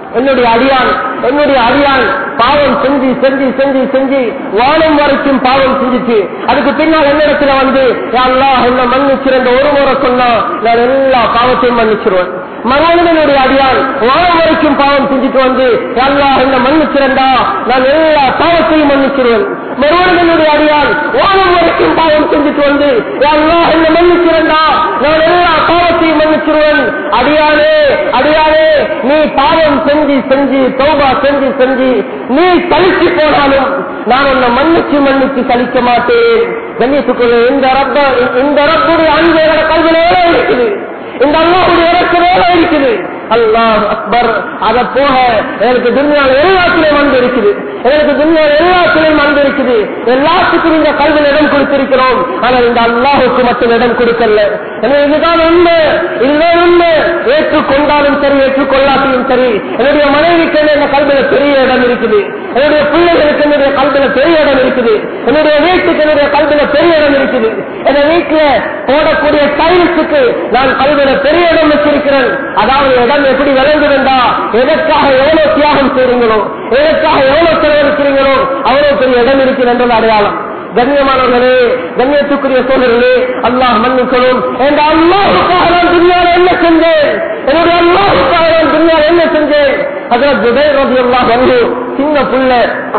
என்னுடைய அடியான் என்னுடைய அடியான் பாவம் செஞ்சு செஞ்சு செஞ்சு செஞ்சு வானம் வரைக்கும் பாவம் செஞ்சுச்சு அதுக்கு பின்னால் என்னிடத்துல வந்து யா அல்லாஹ் என்ன மன்னிச்சிருந்த ஒரு முறை சொன்னா நான் எல்லா பாவத்தையும் மன்னிச்சிருவேன் மறுவனுடைய அடியான் வானம் வரைக்கும் பாவம் செஞ்சுட்டு வந்து யா அல்லாஹ் என்ன மன்னிச்சிருந்தா நான் எல்லா பாவத்தையும் மன்னிச்சிருவேன் மறுவனுடைய அடியான் வானம் வரைக்கும் பாவம் செஞ்சுட்டு வந்து யா அல்லாஹ் என்ன மன்னிச்சிருந்தா நான் எல்லா பாவத்தையும் மன்னிச்சிருவேன் அடியானே அடியானே நீ பாவம் செஞ்சு செஞ்சு தௌபா செஞ்சு செஞ்சு நீ சலிச்சு போனாலும் நான் உன்னை மன்னிச்சு மன்னிச்சு சலிக்க மாட்டேன் கண்ணியத்துக்குள்ள இந்த ரப்ப இந்த ரப்புடைய அன்பு என்னோட கல்வியில எவ்வளவு இருக்குது இந்த அல்லாவுடைய இறக்கு வேலை இருக்குது அல்லாஹ் அக்பர் அத போக எனக்கு துன்யால எல்லாத்திலையும் அன்பு இருக்குது எனக்கு துன்யால எல்லாத்திலையும் அன்பு இருக்குது எல்லாத்துக்கும் இந்த கல்வியில் இடம் கொடுத்திருக்கிறோம் ஆனால் இந்த அல்லாஹுக்கு மட்டும் இடம் கொடுக்கல எனவே இதுதான் உண்மை இதுதான் உண்மை ஏற்றுக்கொண்டாலும் சரி ஏற்றுக்கொள்ளாட்டியும் சரி என்னுடைய மனைவிக்கு இந்த கல்வியில பெரிய இடம் இருக்குது என்னுடைய பிள்ளைகளுக்கு என்னுடைய கல்வியில பெரிய இடம் இருக்குது என்னுடைய வீட்டுக்கு என்னுடைய கல்வியில பெரிய இடம் இருக்குது என் வீட்டுல போடக்கூடிய டைல்ஸுக்கு நான் கல்வியில பெரிய இடம் வச்சிருக்கிறேன் அதாவது இடம் எப்படி விளங்குதுண்டா எதற்காக எவ்வளவு தியாகம் செய்றீங்களோ எதற்காக எவ்வளவு செலவழிக்கிறீங்களோ அவ்வளவு பெரிய இடம் இருக்கிறது என்றது அடையாளம் கண்ணியமானவர்களே கண்ணியத்துக்குரிய சோழர்களே அல்லாஹ் மன்னிக்கணும் என்ற அல்லாஹுக்காக நான் துணியால என்ன செஞ்சேன் என்னுடைய அல்லாஹுக்காக நான் துணியால என்ன செஞ்சேன் அதில் ஜுபை ரவி அல்லாஹ் வந்து சின்ன புள்ள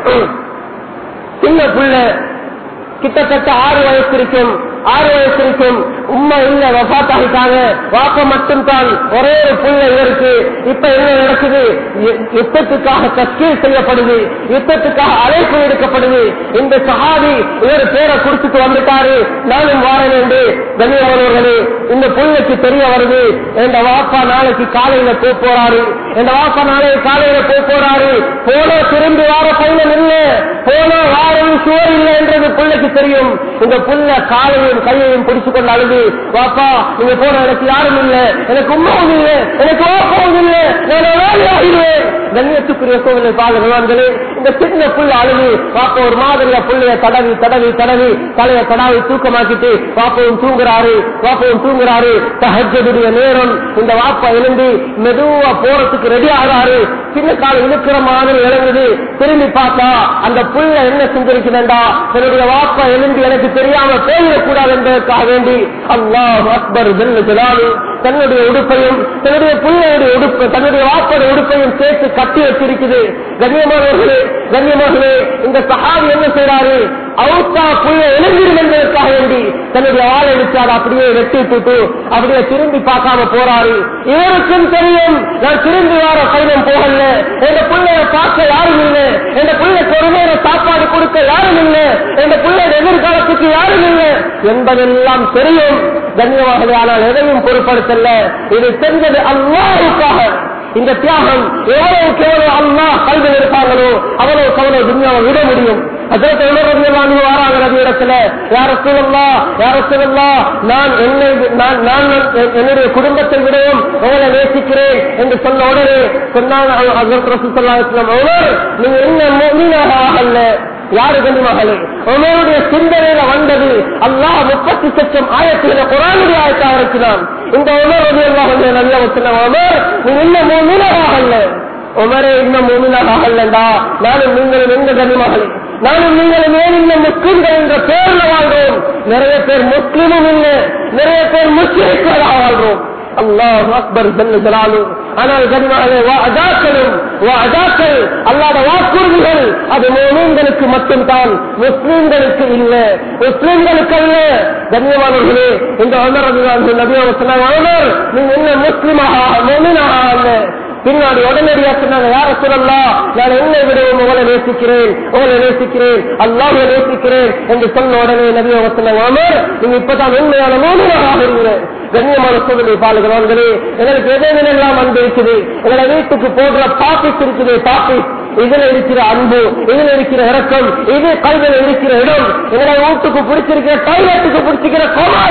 சின்ன புள்ள கிட்டத்தட்ட ஆறு வயசு இருக்கும் ஆறு வயசு இருக்கும் உண்மை இல்ல வபாத் ஆகிட்டாங்க வாப்ப மட்டும் தான் ஒரே ஒரு புள்ள இவருக்கு இப்ப என்ன நடக்குது யு- யுத்தத்துக்காக தஸ்கீல் செய்யப்படுது யுத்தத்துக்காக அழைப்பு எடுக்கப்படுது இந்த சஹாபி இவர் பேரை குடிச்சிட்டு வந்துட்டாரு நானும் வாரேன் என்று கண்ணியமானவர்களே இந்த புள்ளைக்கு தெரிய வருது என் வாப்பா நாளைக்கு காலையில போக போறாரு என் வாப்பா நாளைக்கு காலையில போக போறாரு போன திரும்பி வார பையன் இல்ல போன வாரம் சுவர் இல்லை என்றது புள்ளைக்கு தெரியும் இந்த புள்ள காலையும் கையையும் பிடிச்சு கொண்டு அழுது வாப்பா நீங்க போன எனக்கு யாரும் இல்ல எனக்கு உண்மையும் இல்ல எனக்கு வாப்பாவும் இல்ல நான் வேலையாகிடுவேன் கண்ணியத்துக்குரிய சோதனை பாதுகாங்களே இந்த சின்ன புள்ள அழுது பாப்பா ஒரு மாதிரியா புள்ளைய தடவி தடவி தடவி தலைய தடாவி தூக்கமாக்கிட்டு பாப்பாவும் தூங்குறாரு பாப்பாவும் தூங்குறாரு தஹஜதுடைய நேரம் இந்த வாப்பா எழுந்து மெதுவா போறதுக்கு ரெடி ஆகிறாரு சின்ன காலம் இழுக்கிற மாதிரி இறங்குது திரும்பி பார்த்தா அந்த புள்ள என்ன செஞ்சிருக்கிறேன்டா தன்னுடைய வாப்பா எழுந்து எனக்கு தெரியாம போயிடக்கூடாது என்பதற்காக வேண்டி அல்லாஹ் அக்பர் ஜெல்ல ஜலாலு தன்னுடைய உடுப்பையும் தன்னுடைய பிள்ளையுடைய உடுப்பு தன்னுடைய வாப்போட உடுப்பையும் சேர்த்து கட்டி வச்சிருக்குது கண்ணியமானவர்களே கண்ணியமானவர்களே இந்த சஹாபி என்ன செய்யறாரு அவுத்தா புள்ள எழுந்திரும் என்பதற்காக வேண்டி தன்னுடைய ஆள் எடுத்து அதை அப்படியே வெட்டி விட்டுட்டு அப்படியே திரும்பி பார்க்காம போறாரு இவருக்கும் தெரியும் நான் திரும்பி வர பயணம் போகல எந்த பிள்ளைய பார்க்க யாரும் இல்லை எந்த பிள்ளைக்கு ஒரு நேரம் சாப்பாடு கொடுக்க யாரும் இல்லை எந்த பிள்ளைய எதிர்காலத்துக்கு யாரும் இல்லை என்பதெல்லாம் தெரியும் கண்ணியமாகவே ஆனால் எதையும் பொருட்படுத்தல இது செஞ்சது அல்லாவுக்காக இந்த தியாகம் எவ்வளவுக்கு எவ்வளவு அல்லாஹ் கல்வி இருப்பாங்களோ அவ்வளவுக்கு அவ்வளவு துன்யாவை விட முடியும் அதற்கு உணர்வு வாராங்க நபி இடத்துல யார சொல்லலாம் யார சொல்லலாம் நான் என்னை நான் நான் என்னுடைய குடும்பத்தை விடவும் உங்களை நேசிக்கிறேன் என்று சொன்ன உடனே சொன்னாங்க அதற்கு ரசூல் ஸல்லல்லாஹு அலைஹி வஸல்லம், உமர் நீங்க என்ன முஃமினாக ஆகல யாரு கண்ணிமகளே உமருடைய சிந்தனையில வந்தது அல்லாஹ் முப்பத்தி சச்சம் ஆயத்தில குரானுடைய ஆயத்தா இருக்கிறான் இந்த உமர் ரவி அல்லாஹ் வந்து நல்ல வச்சுனா உமர் நீ இன்னும் மூமினாக ஆகல உமரே இன்னும் மூமினாக ஆகலண்டா நானும் நீங்களும் எந்த கண்ணிமகளே நானும் நீங்களும் ஏன் இந்த முஸ்லிம்கள் என்ற பேர்ல வாழ்றோம் நிறைய பேர் முஸ்லிமும் இல்லை நிறைய பேர் முஸ்லிம்களாக வாழ்றோம் அல்லாஹ் அக்பர் ஜல்ல ஜலாலு ஆனால் கனிமாவே வா அதாக்களும் வா அதாக்கள் அல்லாத வாக்குறுதிகள் அது மோமீன்களுக்கு மட்டும்தான் முஸ்லிம்களுக்கு இல்ல முஸ்லிம்களுக்கு அல்ல கண்ணியமானவர்களே இந்த உணர்வு நபியோட சொன்னாங்க உணர் நீங்க என்ன முஸ்லிமாக மோமீனாக அல்ல பின்னாடி உடனடியா சொன்னாங்க யார சொல்லலாம் நான் என்னை விடவும் உங்களை நேசிக்கிறேன் உங்களை நேசிக்கிறேன் அல்லாஹை நேசிக்கிறேன் என்று சொன்ன உடனே நபி அவங்க சொன்னாங்க அமர் நீங்க இப்பதான் உண்மையான மூலியாக ஆகிறீங்க கண்ணியமான சூழ்நிலை பாலுகிறவர்களே எங்களுக்கு எதெல்லாம் அன்பு இருக்குது எங்களை வீட்டுக்கு போடுற பாப்பிஸ் இருக்குது பாப்பிஸ் இதுல இருக்கிற அன்பு இதுல இருக்கிற இறக்கம் இது கல்வியில இருக்கிற இடம் எங்களை வீட்டுக்கு பிடிச்சிருக்கிற டாய்லெட்டுக்கு பிடிச்சிருக்கிற கோமாள்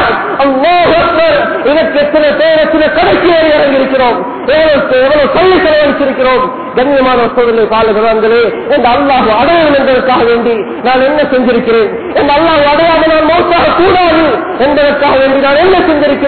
இதற்கு எத்தனை பேர் எத்தனை கடைசி இறங்கி இருக்கிறோம் எவ்வளவு எவ்வளவு சொல்லி செலவழிச்சிருக்கிறோம் கண்ணியமான சூழ்நிலை பாலுகிறார்களே இந்த அல்லாஹ் அடையாளம் என்பதற்காக வேண்டி நான் என்ன செஞ்சிருக்கிறேன் இந்த அல்லாஹ் அடையாமல் நான் மௌத்தாக கூடாது என்பதற்காக வேண்டி நான் என்ன செஞ்சிருக்கிறேன்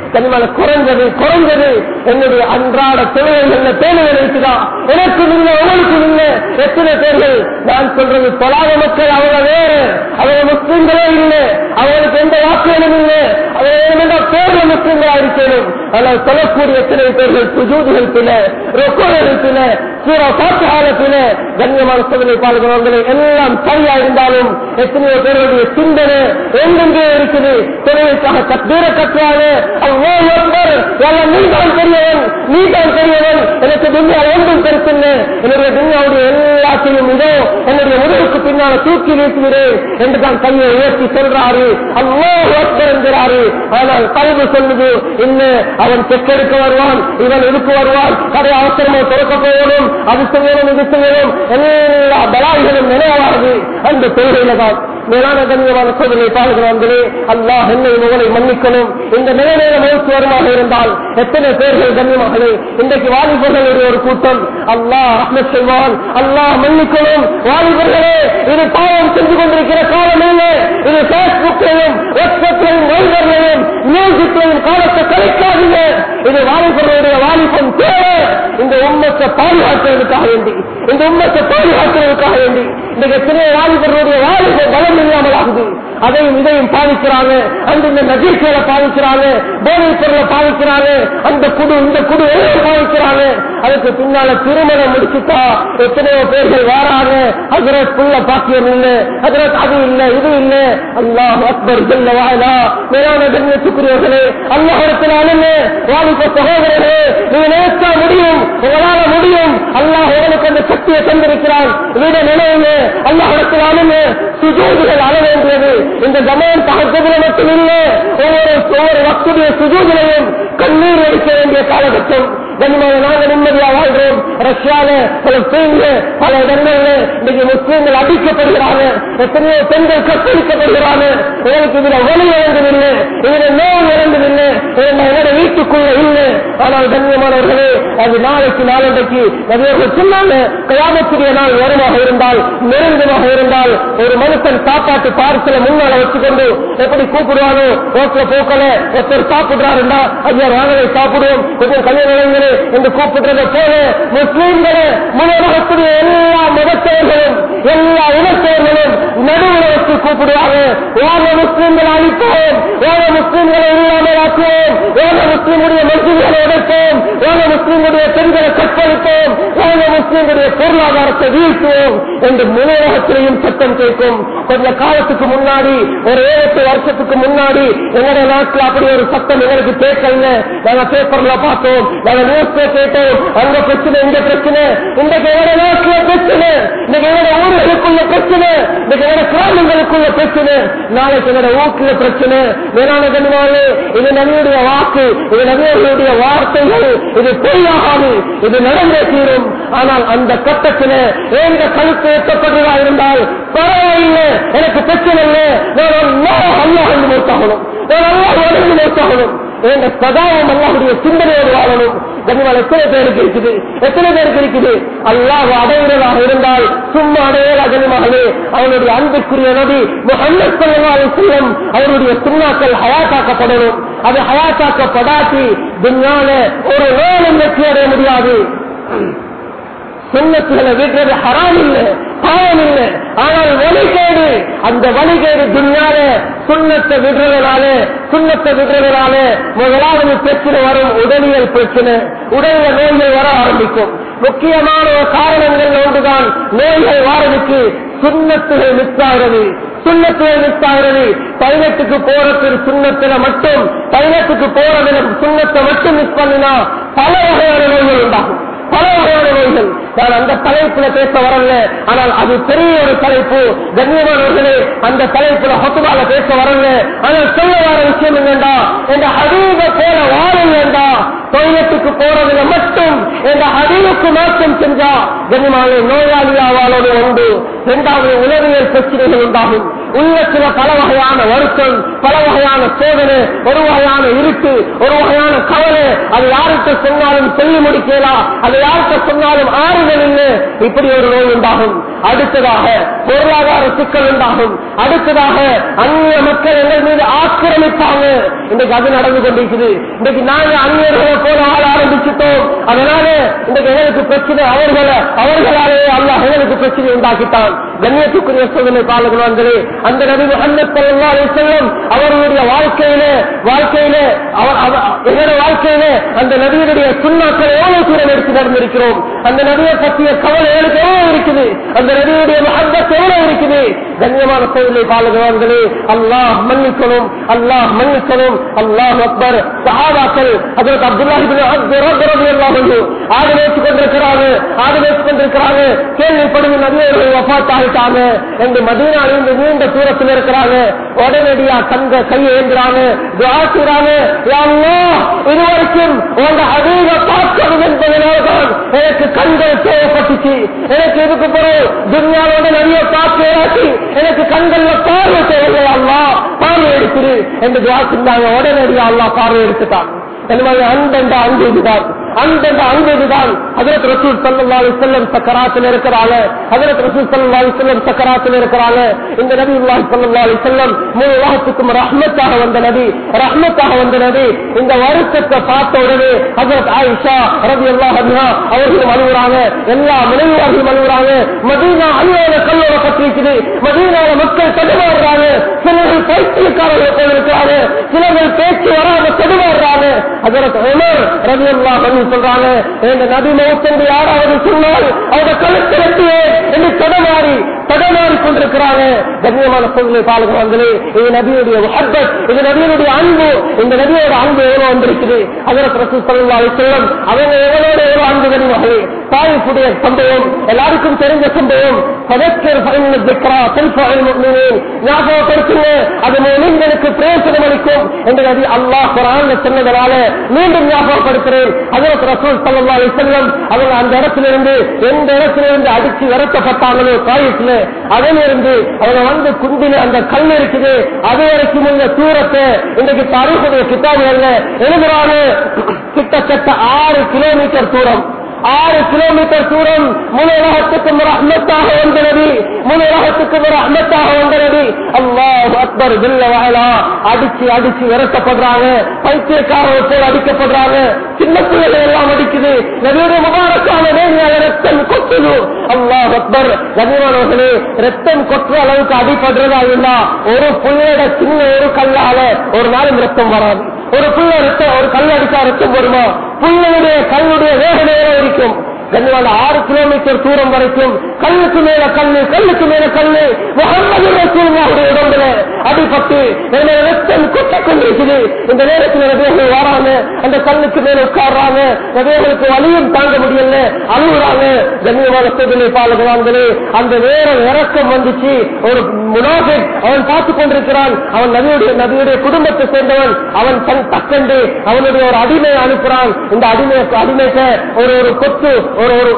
கனிமலை குறைஞ்சது குறைஞ்சது என்னுடைய அன்றாட தொழில்கள்ல தேவைகள் இருக்குதா எனக்கு இல்லை உங்களுக்கு இல்லை எத்தனை பேர்கள் நான் சொல்றது தொழாத மக்கள் அவங்க வேறு அவங்க முஸ்லிம்களே இல்லை அவங்களுக்கு எந்த வாக்குகளும் இல்லை அவங்க வேணுமென்றா பேர்ல முஸ்லிம்களா இருக்கணும் ஆனால் சொல்லக்கூடிய எத்தனை பேர்கள் சுஜூதுகள் பில ரொக்கோடுகள் பில சூரா பாட்டுகாலத்தில கண்ணியமான சோதனை பால்கிறவர்களே எல்லாம் சரியா இருந்தாலும் எத்தனையோ பேருடைய சிந்தனை எங்கெங்கே இருக்குது தொழிலுக்காக தப்பீர கட்டுறாங்க அவ்வளோ எல்லாம் நீ தான் பெரியவன் நீ தான் பெரியவன் எனக்கு துன்யாவில் ஒன்றும் பெருசில்லை என்னுடைய துன்யாவுடைய எல்லாத்தையும் இதோ என்னுடைய உடலுக்கு பின்னால தூக்கி வீசுகிறேன் என்று தான் கையை உயர்த்தி சொல்றாரு அவ்வளோ என்கிறாரு ஆனால் கல்வி சொல்லுது இன்னும் அவன் செக்கெடுக்க வருவான் இவன் இதுக்கு வருவான் கடை அவசரமா திறக்க போகணும் அது செய்யணும் இது செய்யணும் எல்லா பலாய்களும் நினைவாகுது அந்த தொழுகையில தான் மேலான கண்ணியமான சோதனை பாதுகாவங்களே அல்லாஹ் என்னை உங்களை மன்னிக்கணும் இந்த நிலைமையில மகிழ்ச்சி வருமாக இருந்தால் எத்தனை பேர்கள் கண்ணியமாகவே இன்றைக்கு வாலிபர்களுடைய ஒரு கூட்டம் அல்லாஹ் ரஹ்மத் செய்வான் அல்லாஹ் மன்னிக்கணும் வாலிபர்களே இது பாவம் செஞ்சு கொண்டிருக்கிற காலம் இல்லை இது பேஸ்புக்கையும் வாட்ஸ்அப்லையும் வைபர்லையும் மியூசிக்லையும் காலத்தை கலைக்காதீங்க இது வாலிபர்களுடைய வாலிபம் தேவை இந்த உண்மத்தை பாதுகாக்கிறதுக்காக வேண்டி இந்த உண்மத்தை பாதுகாக்கிறதுக்காக வேண்டி இந்த எத்தனை வாலிபர்களுடைய வாலிப பலம் இல்லாமல் ஆகுது அதையும் இதையும் பாதிக்கிறாங்க அந்த இந்த நஜீர்களை பாதிக்கிறாங்க போதைப் பொருளை பாதிக்கிறாங்க அந்த குடு இந்த குடு எல்லாம் பாதிக்கிறாங்க அதுக்கு பின்னால திருமணம் முடிச்சுட்டா எத்தனையோ பேர்கள் வாராங்க ஹசரத் புள்ள பாக்கியம் இல்லை ஹசரத் அது இல்லை இது இல்லை அல்லாஹ் அக்பர் ஜல்ல வாயிலா மேலான கண்ணியத்துக்குரியவர்களே அல்லாஹிடத்தில் அழுங்க வாலிப சகோதரர்களே நீங்க நினைச்சா முடியும் உங்களால முடியும் அல்லாஹ் உங்களுக்கு அந்த சக்தியை தந்திருக்கிறான் விட நினைவுங்க அல்லாஹிடத்தில் அழுங்க சுஜூதுகள் அள வேண்டியது இந்த ஜமான் தகத்ததில் மட்டும் இல்லை ஒவ்வொரு ஒவ்வொரு வக்துடைய சுஜூதிலையும் கண்ணீர் எடுக்க வேண்டிய காலகட்டம் கண்ணியமான நாங்க நிம்மதியா வாழ்றோம் ரஷ்யால பலஸ்தீன்ல பல இடங்கள்ல இன்னைக்கு முஸ்லீம்கள் அடிக்கப்படுகிறாங்க எத்தனையோ பெண்கள் கத்தரிக்கப்படுகிறாங்க உங்களுக்கு இதுல வலி இறங்குதில்லை இதுல நோய் இறங்குதில்லை என்னோட வீட்டுக்குள்ள இல்லை ஆனால் கண்ணியமானவர்களே அது நாளைக்கு நாளன்றைக்கு நபியர்கள் சொன்னாங்க கயாமத்துடைய நாள் வருமாக இருந்தால் நெருங்கமாக இருந்தால் ஒரு மனுஷன் சாப்பாட்டு பார்சலை முன்னால வச்சுக்கொண்டு எப்படி கூப்பிடுவானோ ரோட்ல போக்கல ஒருத்தர் சாப்பிடுறாருண்டா ஐயா நாங்களே சாப்பிடுவோம் கொஞ்சம் கல்யாணங்களே என்று கூப்பிடுறத போல முஸ்லீம்களே முழுவதற்குரிய எல்லா மதத்தவர்களும் எல்லா இனத்தவர்களும் நடுவில் வச்சு கூப்பிடுவாங்க வேற முஸ்லீம்களை அழிப்போம் வேற முஸ்லீம்களை இல்லாமல் ஆக்குவோம் வேற முஸ்லீமுடைய மசிதிகளை உடைப்போம் வேற முஸ்லீமுடைய பெண்களை கற்பழிப்போம் வேற முஸ்லீமுடைய பொருளாதாரத்தை வீழ்த்துவோம் என்று முழுவதற்குறையும் சட்டம் கேட்கும் கொஞ்ச காலத்துக்கு முன்னாடி ஒரு ஏழு வருஷத்துக்கு முன்னாடி எங்களுடைய நாட்டில் அப்படி ஒரு சட்டம் எங்களுக்கு கேட்கல நாங்க பேப்பர்ல பார்த்தோம் நாங்க நியூஸ்ல கேட்டோம் அங்க பிரச்சனை இந்த பிரச்சனை இன்றைக்கு எங்களுடைய நாட்டுல பிரச்சனை இன்னைக்கு எங்களுடைய ஊர்களுக்குள்ள பிரச்சனை இன்னைக்கு எங்களுடைய கிராமங்களுக்குள்ள பிரச்சனை நாளைக்கு எங்களுடைய ஊக்குல பிரச்சனை வேளாண் கண்ணுவாங்க இது நபியுடைய வாக்கு இது நபியர்களுடைய வார்த்தைகள் இது பொய்யாகாது இது நடந்தே தீரும் ஆனால் அந்த கட்டத்தில் எங்க கழுத்து எட்டப்படுவதா இருந்தால் பரவாயில்லை எனக்கு பிரச்சனை இல்லை நான் அல்லாஹ் அல்லாஹ் என்று மூத்தாகணும் நான் அல்லாஹ் என்று மூத்தாகணும் என்ற சதாவும் அல்லாஹுடைய சிந்தனையோடு வாழணும் கண்ணிவால் எத்தனை பேருக்கு இருக்குது எத்தனை பேருக்கு இருக்குது அல்லாஹ் அடைகிறதாக இருந்தால் சும்மா அடையலா கண்ணிமகளே அவனுடைய அன்புக்குரிய நபி முகமது சல்லல்லாஹு செல்லம் அவருடைய சுண்ணாக்கள் ஹயாத்தாக்கப்படணும் அது ஹயாத்தாக்கப்படாட்டி துன்யால ஒரு நாளும் வெற்றி அடைய முடியாது சுண்ணத்துகளை விடுறது ஹராம் இல்லை பாவம் இல்லை ஆனால் வழிகேடு அந்த வழிகேடு துன்யால சுண்ணத்தை விடுறதுனால சுண்ணத்தை விடுறதுனால முதலாவது பிரச்சனை வரும் உடலியல் பிரச்சனை உடல்ல நோய்கள் வர ஆரம்பிக்கும் முக்கியமான ஒரு காரணங்கள் ஒன்றுதான் நோய்கள் வாரதுக்கு சுண்ணத்துகள் மிஸ் ஆகிறது சுண்ணத்துகள் மிஸ் ஆகிறது பதினெட்டுக்கு போறதுக்கு சுண்ணத்துல மட்டும் பதினெட்டுக்கு போறதுல சுண்ணத்தை மட்டும் மிஸ் பண்ணினா பல வகையான நோய்கள் உண்டாகும் பல வகையான நோய்கள் நான் அந்த தலைப்புல பேச வரல ஆனால் அது பெரிய ஒரு தலைப்பு கண்ணியமானவர்களே அந்த தலைப்புல ஹொத்துபால பேச வரல ஆனால் சொல்ல வர விஷயம் என்னண்டா இந்த ஹதீப போல வாழும் வேண்டாம் தொழிலத்துக்கு போறதுல மட்டும் இந்த ஹதீவுக்கு மாற்றம் செஞ்சா கண்ணியமான நோயாளியா வாழோடு உண்டு இரண்டாவது உளவியல் பிரச்சனைகள் உண்டாகும் உள்ளத்துல பல வகையான வருத்தம் பல வகையான சோதனை ஒரு வகையான இருட்டு ஒரு வகையான கவலை அது யாருக்கு சொன்னாலும் சொல்லி முடிக்கலாம் அது யாருக்கு சொன்னாலும் ஆறுதல் இல்லை இப்படி ஒரு நோய் உண்டாகும் அடுத்ததாக பொருளாதார சிக்கல் உண்டாகும் அடுத்ததாக அந்நிய மக்கள் எங்கள் மீது ஆக்கிரமிப்பாங்க இன்றைக்கு அது நடந்து கொண்டிருக்குது இன்றைக்கு நாங்க அந்நியர்களை போல ஆள ஆரம்பிச்சுட்டோம் அதனால இன்றைக்கு எங்களுக்கு பிரச்சனை அவர்களை அவர்களாலே அல்லாஹ் எங்களுக்கு பிரச்சனை உண்டாக்கிட்டான் கண்ணியத்துக்குரிய சோதனை பாலகர்களே அந்த நபி முகமது ஸல்லல்லாஹு அலைஹி வஸல்லம் அவர்களுடைய வாழ்க்கையில வாழ்க்கையில அவர் அவர்- எங்களுடைய வாழ்க்கையில அந்த நபியினுடைய சுண்ணாக்கள் எவ்வளவு தூரம் எடுத்து நடந்திருக்கிறோம் அந்த நபியை பற்றிய கவலை எனக்கு எவ்வளவு இருக்குது அந்த நபியுடைய மகத்தத் எவ்வளவு இருக்குது கண்ணியமான சோதனை பாலகர்களே அல்லாஹ் மன்னிக்கணும் அல்லாஹ் மன்னிக்கணும் அல்லாஹ் அக்பர் சஹாபாக்கள் அதற்கு அப்துல்லாஹி பின் அப்து ரப்பி ரலியல்லாஹு அன்ஹு ஆடு வைத்துக் கொண்டிருக்கிறாங்க ஆடு வைத்துக் கொண்டிருக்கிறாங்க கேள்விப்படும் நபியர்கள் வஃபாத் ஆகிட்டாங்க என்று மதீனாவிலிருந்து நீண்ட தூரத்தில் இருக்கிறாங்க உடனடியா கண்க கையை ஏந்துறாங்க துஆ செய்றாங்க யா அல்லாஹ் இதுவரைக்கும் உங்க ஹபீப பார்க்கணும் என்பதனால்தான் எனக்கு கண்கள் தேவைப்பட்டுச்சு எனக்கு இதுக்கு பிறகு துன்யாவோட நிறைய பார்க்க ஏறாச்சு எனக்கு கண்கள்ல பார்வை தேவை அல்லாஹ் பார்வை எடுத்துரு என்று துவா செஞ்சாங்க உடனடியா அல்லாஹ் பார்வை எடுத்துட்டான் எனவே அந்தந்த அன்பு இதுதான் அந்தந்த அன்பு இதுதான் ஹதரத் ரசூல் சல்லல்லாஹு அலைஹி வஸல்லம் சக்கராத்தில் இருக்கிறாங்க ஹதரத் ரசூல் சல்லல்லாஹு அலைஹி வஸல்லம் சக்கராத்தில் இருக்கிறாங்க இந்த நபி ஸல்லல்லாஹு அலைஹி வஸல்லம் முழு உலகத்துக்கும் ரஹ்மத்தாக வந்த நபி ரஹ்மத்தாக வந்த நபி இந்த வருத்தத்தை பார்த்த உடனே ஹஜரத் ஆயிஷா ரலியல்லாஹு அன்ஹா அவர்களும் அழுகுறாங்க எல்லா மனைவியார்களும் அழுகுறாங்க மதீனா அல்லாத கல்லோட பற்றிருக்குது மதீனால மக்கள் தடுமாறுறாங்க சிலர்கள் பைத்தியக்காரர்கள் போல இருக்கிறாங்க சிலர்கள் பேச்சு வராத தடுமாறுறாங்க ஹஜரத் உமர் ரலியல்லாஹு அன்ஹு சொல்றாங்க இந்த நபி மௌத்தென்று யாராவது சொன்னால் அவங்க கழுத்து வெட்டுவேன் என்று தடமாறி தடமாறி கொண்டிருக்கிறாங்க கண்ணியமான சூழ்நிலை பாலகங்களே இது நபியுடைய முஹப்பத் இது நபியுடைய அன்பு இந்த நபியோட அன்பு எவ்வளவு வந்திருக்குது அதற்கு ரசூல் ஸல்லல்லாஹு அலைஹி வஸல்லம் அவங்க எவ்வளவு எவ்வளவு அன்பு கனிமகளே தாய்ப்புடைய சம்பவம் எல்லாருக்கும் தெரிஞ்ச சம்பவம் பதக்கர் ஃபைன் திக்ரா தன்ஃபுல் முஃமினீன் ஞாபகப்படுத்துங்க அது முஃமின்களுக்கு பிரயோஜனம் அளிக்கும் என்று நபி அல்லாஹ் குர்ஆன்ல சொன்னதனால மீண்டும் ஞாபகப்படுத்துறேன் அதற்கு ரசூல் ஸல்லல்லாஹு அலைஹி வஸல்லம் அவங்க அந்த இடத்திலிருந்து எந்த இடத்திலிருந்து அடிச்சு விரட்டப்பட்டாங்களோ தாயிஃப்ல அதிலிருந்து அவங்க வந்து குந்தின அந்த கல் இருக்குது அது வரைக்கும் உள்ள தூரத்தை இன்றைக்கு தாரீஃபுடைய கிதாபுகள்ல எழுதுறாங்க கிட்டத்தட்ட ஆறு கிலோமீட்டர் தூரம் ஆறு கிலோமீட்டர் தூரம் முழு உலகத்துக்கும் ஒரு அஹ்மத்தாக வந்த நபி முழு உலகத்துக்கும் ஒரு அஹ்மத்தாக வந்த நபி அல்லாஹ் அக்பர் ஜல்ல வாழா அடிச்சு அடிச்சு விரட்டப்படுறாங்க பைத்தியக்காரர்கள் போல் அடிக்கப்படுறாங்க சின்ன பிள்ளைகள் எல்லாம் அடிக்குது நபியுடைய முபாரக்கான வேணியாக ரத்தம் கொட்டுது அல்லாஹ் அக்பர் கனிவானவர்களே ரத்தம் கொட்டுற அளவுக்கு அடிபடுறதா இல்ல ஒரு புள்ளையோட சின்ன ஒரு கல்லால ஒரு நாளும் ரத்தம் வராது ஒரு புள்ள ரத்தம் ஒரு கல் அடிச்சா ரத்தம் வருமா புள்ளையுடைய கல்லுடைய வேகனையாக இருக்கும் கண்ணிவான ஆறு கிலோமீட்டர் தூரம் வரைக்கும் கல்லுக்கு மேல கல்லு கல்லுக்கு மேல கல்லு முகமது ரசூலுல்லாஹுடைய உடம்புல அடிபட்டு என்னுடைய ரத்தம் கொட்டிக் கொண்டிருக்குது இந்த நேரத்தில் நபியர்கள் வராங்க அந்த கல்லுக்கு மேல உட்கார்றாங்க நபியர்களுக்கு வலியும் தாங்க முடியல அழுகுறாங்க கண்ணியமான சோதனை பாலகவான்களே அந்த நேரம் இறக்கம் வந்துச்சு ஒரு முனாஃபிக் அவன் பார்த்து கொண்டிருக்கிறான் அவன் நபியுடைய நபியுடைய குடும்பத்தை சேர்ந்தவன் அவன் தன் தக்கண்டு அவனுடைய ஒரு அடிமையை அனுப்புறான் இந்த அடிமை அடிமைக்க ஒரு ஒரு கொத்து ஒரு ஒரு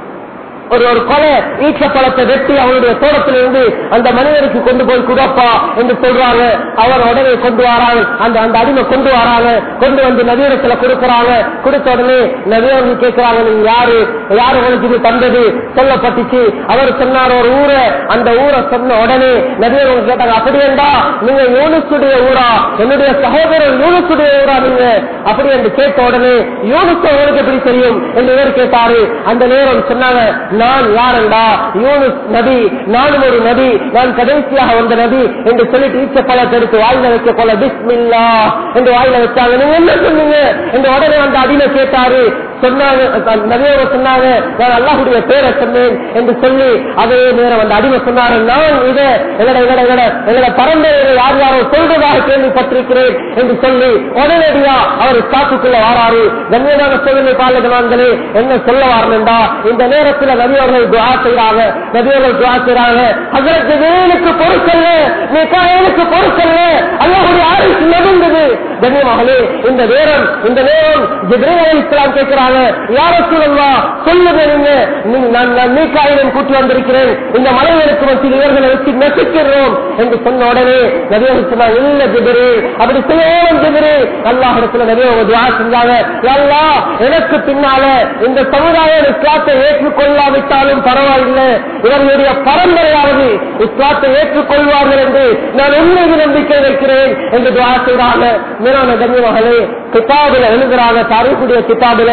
ஒரு ஒரு கொலை ஈச்ச பழத்தை வெட்டி அவனுடைய தோட்டத்திலிருந்து அந்த மனிதருக்கு கொண்டு போய் குடப்பா என்று சொல்றாங்க அவர் உடனே கொண்டு வராங்க அந்த அந்த அடிமை கொண்டு வராங்க கொண்டு வந்து நவீனத்துல கொடுக்கறாங்க கொடுத்த உடனே நவீனர்கள் கேட்கிறாங்க நீங்க யாரு யாரு உங்களுக்கு இது தந்தது சொல்லப்பட்டுச்சு அவர் சொன்னார் ஒரு ஊரை அந்த ஊரை சொன்ன உடனே நவீனர்கள் கேட்டாங்க அப்படியேண்டா நீங்க யூனிஸுடைய ஊரா என்னுடைய சகோதரர் யூனிஸுடைய ஊரா நீங்க அப்படி என்று கேட்ட உடனே யூனிஸ் உங்களுக்கு எப்படி தெரியும் என்று இவர் கேட்டாரு அந்த நேரம் சொன்னாங்க நான் யாரண்டா யூனுஸ் நபி நானும் ஒரு நபி நான் கடைசியாக வந்த நபி என்று சொல்லிட்டு ஈச்ச பழத்தை எடுத்து வாயில வைக்க போல பிஸ்மில்லா என்று வாயில வச்சாங்க நீங்க என்ன சொன்னீங்க என்று உடனே அந்த அடிமை கேட்டாரு சொன்னாங்க நபியோட சொன்னாங்க நான் அல்லாஹுடைய பேரை சொன்னேன் என்று சொல்லி அதே நேரம் அந்த அடிமை சொன்னாரு நான் இதை எங்கட எங்கட எங்கட எங்கட பரம்பரையை யார் யாரோ சொல்றதாக கேள்விப்பட்டிருக்கிறேன் என்று சொல்லி உடனடியா அவர் ஸ்டாக்குக்குள்ள வாராரு கண்ணியமான சோதனை பாலகனான்களே என்ன சொல்ல வரணுண்டா இந்த நேரத்தில் நபியவர்கள் துவா செய்யறாங்க நபியவர்கள் துவா செய்யறாங்க அதற்கு வேலுக்கு பொருட்கல்ல மிகாயலுக்கு பொருட்கல்ல அல்லாஹுடைய ஆயுஷ் நெடுந்தது கண்ணியமாகலே இந்த நேரம் இந்த நேரம் ஜிப்ரீல் அலைஹிஸ்ஸலாம் கேட்கிறாங்க கேட்கிறாங்க யார சொல்லா சொல்லுங்க நீங்க நீங்க- நான் நான் மீக்காயிலும் கூட்டி வந்திருக்கிறேன் இந்த மலைகளுக்கு மத்தியில் இவர்களை வச்சு நசுக்கிறோம் என்று சொன்ன உடனே நிறைய சொன்னாங்க இல்ல ஜிபிரி அப்படி செய்யணும் ஜிபிரி அல்லாஹ் இடத்துல நிறைய ஒரு துவா செஞ்சாங்க "யா அல்லாஹ், எனக்கு பின்னால இந்த சமுதாயம் இஸ்லாத்தை ஏற்றுக்கொள்ளாவிட்டாலும் பரவாயில்லை இவர்களுடைய பரம்பரையாவது இஸ்லாத்தை ஏற்றுக்கொள்வார்கள் என்று நான் உண்மையில் நம்பிக்கை வைக்கிறேன் என்று துவா செய்கிறாங்க மேலான கண்ணியமகளே கிதாபில எழுதுறாங்க தாரீக்குடைய கிதாபில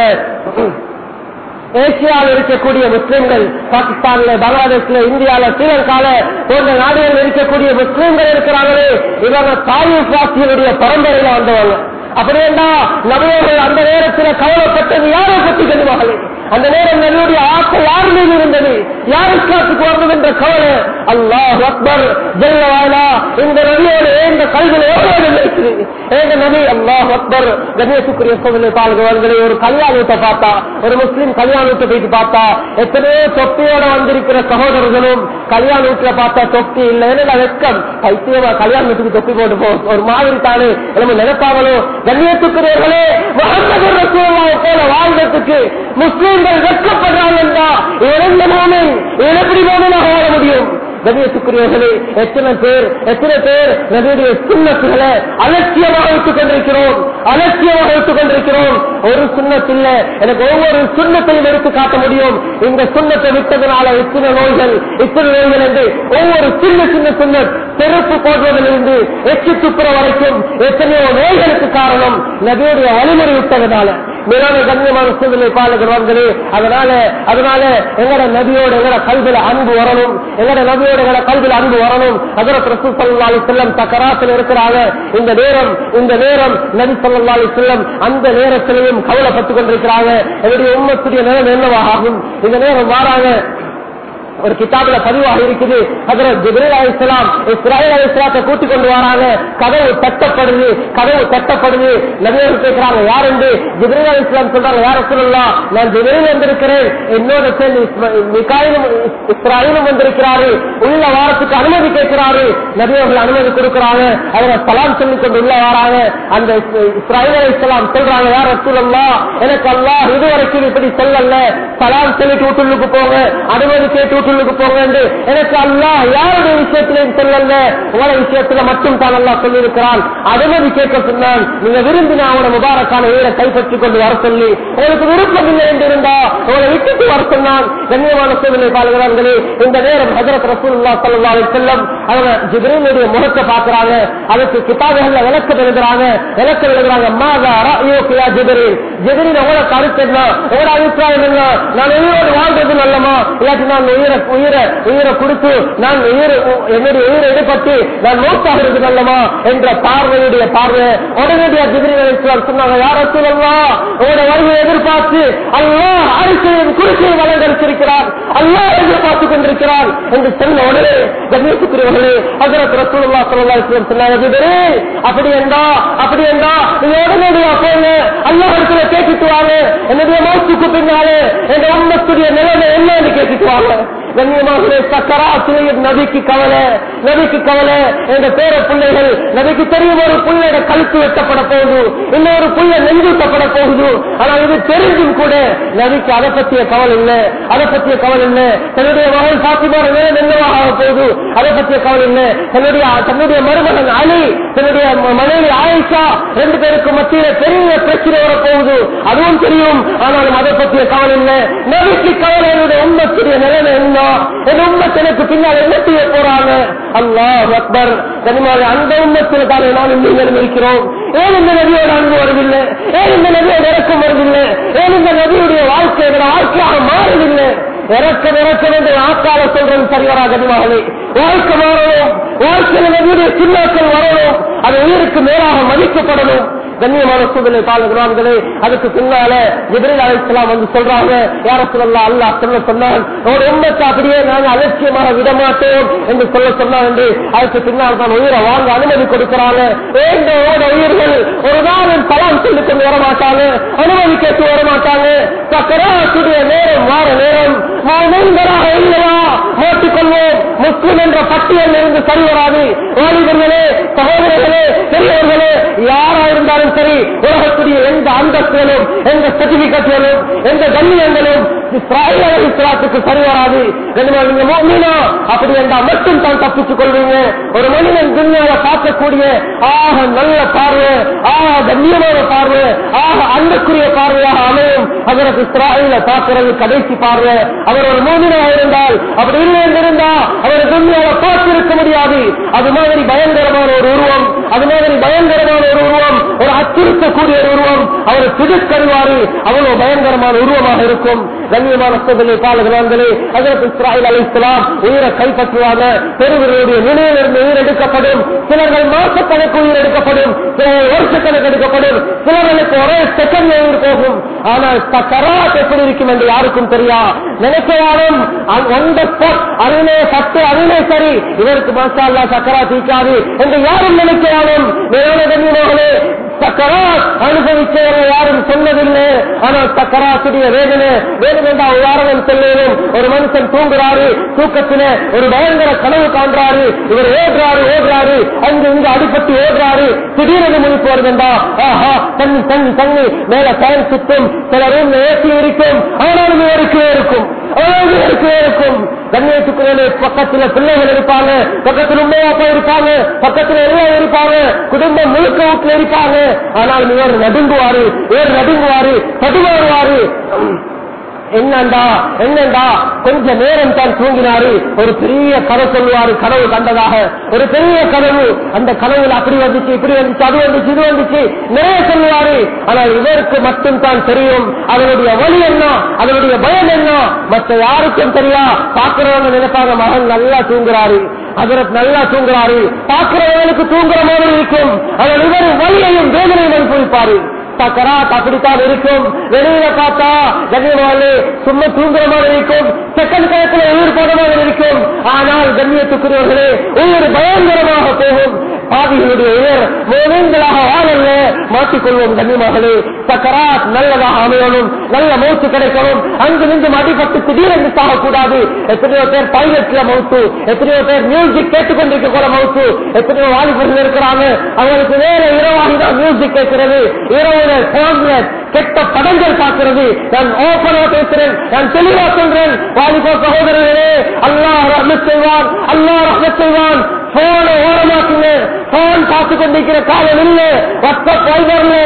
ஏசியாவில் இருக்கக்கூடிய முஸ்லிம்கள் பாகிஸ்தான்ல பங்களாதேஷ்ல இந்தியால ஸ்ரீலங்கால போன்ற நாடுகளில் இருக்கக்கூடிய முஸ்லிம்கள் இருக்கிறாங்களே இவங்க தாய் சுவாசியனுடைய பரம்பரையில வந்தவங்க அப்படியேண்டா நபியர்கள் அந்த நேரத்தில் கவலைப்பட்டது யாரை பற்றி கண்டுவாங்களே அந்த நேரம் நபியுடைய ஆசை யார் மீது இருந்தது யார் இஸ்லாத்துக்கு வரணும் என்ற கவலை அல்லாஹ் அக்பர் ஜல்லவாலா இந்த நபியோடு ஏந்த கல்வியில் எவ்வளவு இருக்குது ஏந்த நபி அல்லாஹ் அக்பர் கணேசுக்குரிய சோதனை பால்கவர்களை ஒரு கல்யாணத்தை பார்த்தா ஒரு முஸ்லிம் கல்யாணத்தை போயிட்டு பார்த்தா எத்தனையோ தொப்பியோட வந்திருக்கிற சகோதரர்களும் கல்யாண வீட்டுல பார்த்தா தொப்பி இல்லை ஏன்னா வெட்கம் பைத்தியமா கல்யாணத்துக்கு தொப்பி போட்டு போ ஒரு மாதிரி தானே நம்ம நினைப்பாங்களோ கண்ணியத்துக்குரியவர்களே முகமது ரசூலுல்லாஹ் போல வாழ்ந்ததுக்கு முஸ்லீம்கள் வெட்கப்படுறாங்க என்றா இழந்த மோமின் எப்படி மோமினாக வாழ முடியும் கண்ணியத்துக்குரியவர்களே எத்தனை பேர் எத்தனை பேர் நபியுடைய சுண்ணத்துகளை அலட்சியமாக வைத்துக் கொண்டிருக்கிறோம் அலட்சியமாக வைத்துக் கொண்டிருக்கிறோம் ஒரு சுண்ணத்தில்ல எனக்கு ஒவ்வொரு சுண்ணத்தையும் எடுத்து காட்ட முடியும் இந்த சுண்ணத்தை விட்டதனால இத்தனை நோய்கள் இத்தனை நோய்கள் என்று ஒவ்வொரு சின்ன சின்ன சுண்ணத் செருப்பு போடுவதிலிருந்து எச்சு துப்புற வரைக்கும் எத்தனையோ நோய்களுக்கு காரணம் நபியுடைய வழிமுறை விட்டதனால மேலான கண்ணியமான சூழ்நிலை பாலகர்களே அதனால அதனால எங்கட நபியோட எங்கட கல்வியில அன்பு வரணும் எங்கட நபியோட எங்கட கல்வியில அன்பு வரணும் அதற்கு ரசூல் சல்லா அலி செல்லம் தக்கராத்தில் இருக்கிறாங்க இந்த நேரம் இந்த நேரம் நபி சல்லா அலி செல்லம் அந்த நேரத்திலையும் கவலைப்பட்டுக் கொண்டிருக்கிறாங்க என்னுடைய உண்மத்துடைய நேரம் என்னவாக ஆகும் இந்த நேரம் மாறாங்க ஒரு கிதாபுல பதிவாக இருக்குது அதுல ஜிப்ரீல் அலிஸ்லாம் இஸ்ராயல் அலிஸ்லாத்தை கூட்டிக் கொண்டு வராங்க கதவு தட்டப்படுது கதவு தட்டப்படுது நபியர்கள் கேட்கிறாங்க யார் என்று ஜிப்ரீல் அலிஸ்லாம் சொல்றாங்க யார சொல்லலாம் நான் ஜிப்ரீல் வந்திருக்கிறேன் என்னோட சேர்ந்து இஸ்ம- மிகாயிலும் இஸ்ராயலும் வந்திருக்கிறாரு உள்ள வாரத்துக்கு அனுமதி கேட்கிறாரு நபியர்கள் அனுமதி கொடுக்கிறாங்க அதுல சலாம் சொல்லி கொண்டு உள்ள வராங்க அந்த இஸ்- இஸ்ராயல் அலிஸ்லாம் சொல்றாங்க யார் ரசூலல்லா எனக்கு அல்லாஹ் இதுவரைக்கும் இப்படி சொல்லல சலாம் சொல்லிட்டு வீட்டுள்ளுக்கு போங்க அனுமதி கேட்டு வீட்டுள்ளுக்கு போங்க என்று எனக்கு அல்லாஹ் யாருடைய விஷயத்திலையும் சொல்லல உங்கள விஷயத்துல மட்டும் தான் அல்லாஹ் சொல்லியிருக்கிறான் அனுமதி கேட்க சொன்னான் நீங்க விரும்பினா அவன முபாரக்கான உயிரை கைப்பற்றிக் கொண்டு வர சொல்லி உங்களுக்கு விருப்பம் இல்லை என்று இருந்தா உங்களை விட்டுட்டு வர சொன்னான் கண்ணியமான சூழ்நிலை பாலுகிறார்களே இந்த நேரம் ஹஜரத் ரசூல்லா சல்லா செல்லம் அவங்க ஜிப்ரீலுடைய முகத்தை பார்க்கறாங்க அதுக்கு கிதாபுகள்ல விளக்கம் எழுதுறாங்க விளக்கம் எழுதுறாங்க மாதா ரஅயூகியா ஜிப்ரீல் ஜிப்ரீல் உங்களோட கருத்து என்ன உங்களோட அபிப்பிராயம் என்ன நான் உயிரோடு வாழ்றது நல்லமா இல்லாட்டி நான் உயிரை உயிரை உயிரை கொடுத்து நான் உயிர் என்னுடைய உயிரை எடுப்பட்டு நான் மோசாகிறது நல்லமா என்ற பார்வையுடைய பார்வை உடனடியாக ஜிப்ரீல் அலைஹிஸ்ஸலாம் சொன்னாங்க யார சொல்லலாம் உங்களோட வருகையை எதிர்பார்த்து அல்லாஹ் அரிசியின் குறுக்கை வளர்ந்திருக்கிறார் அல்லாஹ் எதிர்பார்த்துக் கொண்டிருக்கிறார் என்று சொன்ன உடனே கணேசுக்குரியவர்களே ஹஜரத் ரசூலுல்லாஹ் ஸல்லல்லாஹு அலைஹி வஸல்லம் சொன்னாங்க ஜிப்ரீல் அப்படி என்றா அப்படி என்றா நீங்க உடனடியா போங்க அல்லாஹ் இடத்துல கேட்டுட்டு வாங்க என்னுடைய மௌத்துக்கு பின்னாலே என் உம்மத்துடைய நிலைமை என்னன்னு கேட்டுட்டு வாங்க கண்ணியமாக சக்கராத்திரையும் நபிக்கு கவலை நபிக்கு கவலை என்ற பேர பிள்ளைகள் நபிக்கு தெரியும் ஒரு பிள்ளையோட கழுத்து வெட்டப்பட போகுது இன்னொரு புள்ள நெஞ்சூட்டப்பட போகுது ஆனா இது தெரிஞ்சும் கூட நபிக்கு அதை பற்றிய கவலை இல்லை அதை பற்றிய கவலை இல்லை தன்னுடைய மகன் சாத்திமார நேரம் என்னவாக ஆக போகுது அதை பற்றிய கவலை இல்லை தன்னுடைய தன்னுடைய மருமகன் அலி தன்னுடைய ம- மனைவி ஆயிஷா ரெண்டு பேருக்கு மத்தியில பெரிய பிரச்சனை வர போகுது அதுவும் தெரியும் ஆனாலும் அதை பற்றிய கவலை இல்லை நபிக்கு கவலை என்னுடைய உண்மத்துடைய நிலைமை என்ன என் உண்மத்து எனக்கு பின்னால் என்ன செய்ய போறாங்க அல்லாஹ் அக்பர் கனிமாவே அந்த உண்மத்தில் தானே நானும் நீங்களும் இருக்கிறோம் ஏன் இந்த நபியோட அன்பு வருதில்லை ஏன் இந்த நபியோட இறக்கம் வருதில்லை ஏன் இந்த நபியுடைய வாழ்க்கை எங்களோட வாழ்க்கையாக மாறுதில்லை இறக்கம் இறக்கம் என்று ஆக்கால சொல்றது சரிவரா கனிமாகவே வாழ்க்கை மாறணும் வாழ்க்கையில் நபியுடைய சின்னாக்கள் வரணும் அது உயிருக்கு மேலாக மதிக்கப்படணும் கண்ணியமான சூழ்நிலை பாலகிராம்களே அதுக்கு பின்னால ஜிப்ரீல் அலைஹிஸ்ஸலாம் வந்து சொல்றாங்க யார சொல்லலாம் அல்லாஹ் சொல்ல சொன்னான் ஒரு உண்மத்தை அப்படியே நாங்கள் அலட்சியமாக விடமாட்டோம் என்று சொல்ல சொன்னான் என்று அதுக்கு பின்னால் தான் உயிரை வாங்க அனுமதி கொடுக்கிறாங்க வேண்டோட உயிர்கள் ஒரு நாளும் சலாம் சொல்லிக் கொண்டு வரமாட்டாங்க அனுமதி கேட்டு வரமாட்டாங்க சக்கராத்துடைய நேரம் வார நேரம் நீங்களாக இல்லையா மாட்டிக்கொள்வோம் முஸ்லிம் என்ற பட்டியல் இருந்து சரி வராது வாலிபர்களே சகோதரர்களே பெரியவர்களே யாரா இருந்தாலும் சரி உலகத்துடைய எந்த அந்தஸ்துகளும் எந்த சர்டிபிகேட்களும் எந்த கண்ணியங்களும் இஸ்ராயல் அலைஹிஸ்ஸலாத்துக்கு சரி வராது கண்ணியமா, நீங்க முஃமினா அப்படி என்றால் மட்டும் தான் தப்பித்துக் கொள்வீங்க ஒரு மனிதன் துன்யாவை பார்க்கக்கூடிய ஆக நல்ல பார்வை ஆக கண்ணியமான பார்வை ஆக அன்புக்குரிய பார்வையாக அமையும் அதற்கு இஸ்ராயல பார்க்கிறது கடைசி பார்வை அவர் ஒரு மூமினாக இருந்தால் அப்படி இல்லை என்றிருந்தா அவர் துன்யாவை பார்த்திருக்க முடியாது அது மாதிரி பயங்கரமான ஒரு உருவம் அது மாதிரி பயங்கரமான ஒரு உருவம் ஒரு அச்சுறுத்தக்கூடிய ஒரு உருவம் அவர் திடுக்கறிவாரு அவ்வளவு பயங்கரமான உருவமாக இருக்கும் கண்ணியமான சோதனை பாலகர்களே அதற்கு இஸ்ராயல் அலிஸ்லாம் உயிரை கைப்பற்றுவாங்க பெருவர்களுடைய நிலையிலிருந்து உயிர் எடுக்கப்படும் சிலர்கள் மாசக்கணக்கு உயிர் எடுக்கப்படும் சிலர் வருஷக்கணக்கு எடுக்கப்படும் சிலர்களுக்கு ஒரே செகண்ட் உயிர் போகும் ஆனால் சக்கராத் எப்படி இருக்கும் என்று யாருக்கும் தெரியா நினைக்கவாலும் ஒன்ற அருணே சத்து அருணே சரி இவருக்கு மாசால்லா சக்கரா தீக்காது என்று யாரும் நினைக்கவாலும் மேலான கண்ணியமாகவே சக்கராத் அனுபவிச்சவர்கள் யாரும் சொன்னதில்லை ஆனால் சக்கராத்துடைய வேதனை வேதனை என்றால் உதாரணம் சொல்லுவோம் ஒரு மனுஷன் தூங்குறாரு தூக்கத்தில ஒரு பயங்கர கனவு காண்றாரு இவர் ஓடுறாரு ஓடுறாரு அங்கு இங்கு அடிபட்டு ஓடுறாரு திடீரென முடிப்பு வருதுண்டா ஆஹா தண்ணி தண்ணி தண்ணி மேல ஃபேன் சுத்தும் சில ரூம்ல ஏசி இருக்கும் ஆனாலும் இவருக்கே இருக்கும் ஆனாலும் இவருக்கே இருக்கும் கண்ணியத்துக்குள்ளே பக்கத்துல பிள்ளைகள் இருப்பாங்க பக்கத்துல உண்மை அப்பா இருப்பாங்க பக்கத்துல எல்லாம் இருப்பாங்க குடும்பம் முழுக்க வீட்டுல இருப்பாங்க ஆனால் இவர் நடுங்குவாரு இவர் நடுங்குவாரு தடுமாறுவாரு என்னண்டா என்னண்டா கொஞ்ச நேரம் தான் தூங்கினாரு ஒரு பெரிய கதை சொல்லுவாரு கனவு கண்டதாக ஒரு பெரிய கனவு அந்த கனவுல அப்படி வந்துச்சு இப்படி வந்துச்சு அது வந்துச்சு இது வந்துச்சு நிறைய சொல்லுவாரு ஆனால் இவருக்கு மட்டும் தான் தெரியும் அதனுடைய வழி என்ன அதனுடைய பயம் என்ன மற்ற யாருக்கும் தெரியா பாக்குறவங்க நினைப்பாங்க மகன் நல்லா தூங்குறாரு அதற்கு நல்லா தூங்குறாரு பாக்குறவங்களுக்கு தூங்குற மாதிரி இருக்கும் அதில் இவர் வழியையும் வேதனையும் அனுபவிப்பாரு சக்கராத் அப்படித்தான் இருக்கும் வெளியில பார்த்தா கண்ணியமாலே சும்மா தூங்குற மாதிரி இருக்கும் செகண்ட் கணக்கில் உயிர் போட மாதிரி இருக்கும் ஆனால் கண்ணியத்துக்குரியவர்களே உயிர் பயங்கரமாக போகும் பாவிகளுடைய உயிர் மோனங்களாக வாழல்ல மாற்றிக்கொள்வோம் கண்ணியமாகலே சக்கராத் நல்லதாக அமையணும் நல்ல மௌத்து கிடைக்கணும் அங்கு நின்று அடிபட்டு திடீரென்று சாகக்கூடாது எத்தனையோ பேர் பைலட்ல மவுத்து எத்தனையோ பேர் மியூசிக் கேட்டுக்கொண்டிருக்க கூட மவுத்து எத்தனையோ வாலிபர்கள் இருக்கிறாங்க அவங்களுக்கு வேற இரவாகி தான் மியூசிக் கேட்கிறது இரவுல போன்ல கெட்ட படங்கள் பார்க்கிறது நான் ஓப்பனா பேசுறேன் நான் தெளிவா சொல்றேன் வாலிப சகோதரர்களே அல்லாஹ் ரஹ்மத் செய்வான் அல்லாஹ் ரஹ்மத் செய்வான் போன ஓரமாக்குங்க போன் பார்த்து கொண்டிருக்கிற காலம் இல்லை வாட்ஸ்அப் வைபர்ல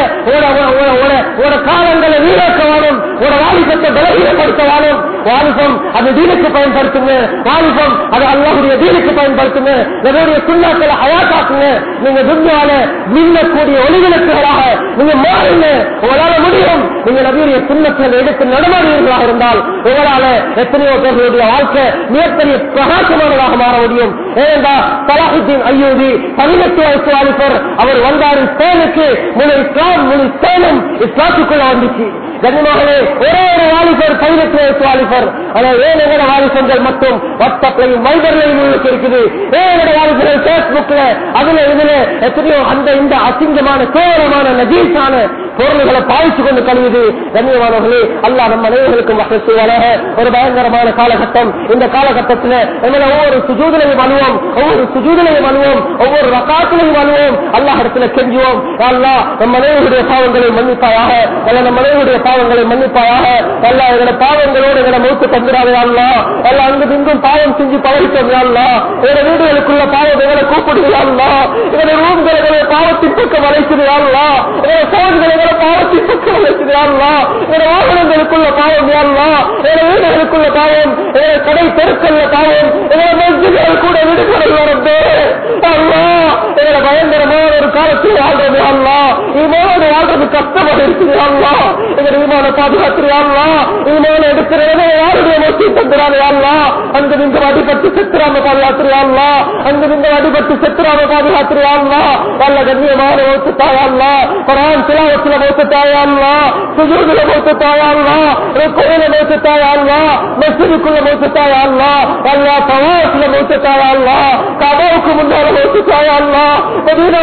ஒரு காலங்களை வீணாக்க வாழும் ஒரு வாலிபத்தை பலகீனப்படுத்த வாழும் வாலிபம் அது தீனுக்கு பயன்படுத்துங்க வாலிபம் அது அல்லாஹுடைய தீனுக்கு பயன்படுத்துங்க நம்முடைய சுண்ணாக்களை அயாத்தாக்குங்க நீங்க துன்யால மின்னக்கூடிய ஒளிவிளக்குகளாக நீங்க மாறுங்க உங்களால முடியும் நீங்க நபியுடைய சுண்ணத்தில் எடுத்து நடமாடுவீர்களாக இருந்தால் உங்களால எத்தனையோ பேர்களுடைய வாழ்க்கை மிகப்பெரிய பிரகாசமானதாக மாற முடியும் ஏனென்றா சலாஹுத்தீன் ஐயூதி பதினெட்டு வயசு வாலிபர் அவர் வந்தாரு ஸ்பெயினுக்கு முழு இஸ்லாம் முழு ஸ்பெயினும் இஸ்லாத்துக்குள்ள வந்துச்சு கண்ணியமாகவே ஒரே ஒரு வாலிபர் பதினெட்டு வயசு வாலிபர் ஆனால் ஏன் எங்கட வாலிபங்கள் மட்டும் வாட்ஸ்அப்லையும் வைபர்லையும் உங்களுக்கு இருக்குது ஏன் எங்கட வாலிபர்கள் பேஸ்புக்ல அதுல இதுல எத்தனையோ அந்த இந்த அசிங்கமான கேவலமான நஜீஸான பொருள்களை பாய்ச்சி கொண்டு கழிவுது கண்ணியமானவர்களே அல்லா நம்ம அனைவருக்கும் வசதி செய்வானாக ஒரு பயங்கரமான காலகட்டம் இந்த காலகட்டத்தில் எங்களை ஒவ்வொரு சுஜூதலையும் அணுவோம் ஒவ்வொரு சுஜூதலையும் அணுவோம் ஒவ்வொரு ரகாத்திலையும் அணுவோம் அல்லா இடத்துல கெஞ்சுவோம் அல்லா நம் அனைவருடைய பாவங்களை மன்னிப்பாயாக அல்ல நம் அனைவருடைய பாவங்களை மன்னிப்பாயாக அல்லா எங்களோட பாவங்களோடு எங்களை மூத்து தந்துடாதே அல்லா அல்ல அங்கு இங்கும் பாவம் செஞ்சு பழகிட்டோம் அல்லா எங்களோட வீடுகளுக்குள்ள பாவம் எங்களை கூப்பிடுகிறா அல்லா எங்களோட ரூம்களை எங்களை பாவத்தின் பக்கம் அழைக்கிறா அல்லா எங்களோட போன்களை எங்களை பாவத்தின் பக்கம் அழைக்கிறா அல்லா எங்களோட வாகனங்களுக்குள்ள பாவம் அல்லா எங்களோட வீடுகளுக்குள்ள பாவம் எங்களோட கடை தெருக்கல்ல பாவம் எங்களோட மஸ்ஜிதுகள் கூட விடுதலை வரது அல்லா எங்களோட பயங்கரமான ஒரு காலத்தில் வாழ்றது அல்லா இமானோடு வாழ்றது கஷ்டமாக இருக்குது அல்லா எங்களோட விமான பாதுகாத்துறியா அல்லா விமான எடுக்கிறத யாருடைய மொத்தி தந்துறாரு அல்லா அங்கு நின்று அடிபட்டு செத்துறாம பாதுகாத்துறியா அல்லா அங்கு நின்று அடிபட்டு செத்துறாம பாதுகாத்துறியா அல்லா நல்ல கண்ணியமான மௌத்து தாயா அல்லா குரான் சிலாவத்துல மௌத்து தாயா அல்லா சுஜூதுல மௌத்து தாயா அல்லா ருக்குல மௌத்து தாயா அல்லா மஸ்ஜிதுக்குள்ள மௌத்து தாயா அல்லா அல்லா தவாஃப்ல மௌத்து தாயா அல்லா கபாவுக்கு முன்னால மௌத்து தாயா அல்லா மதீனாவுல ஒரு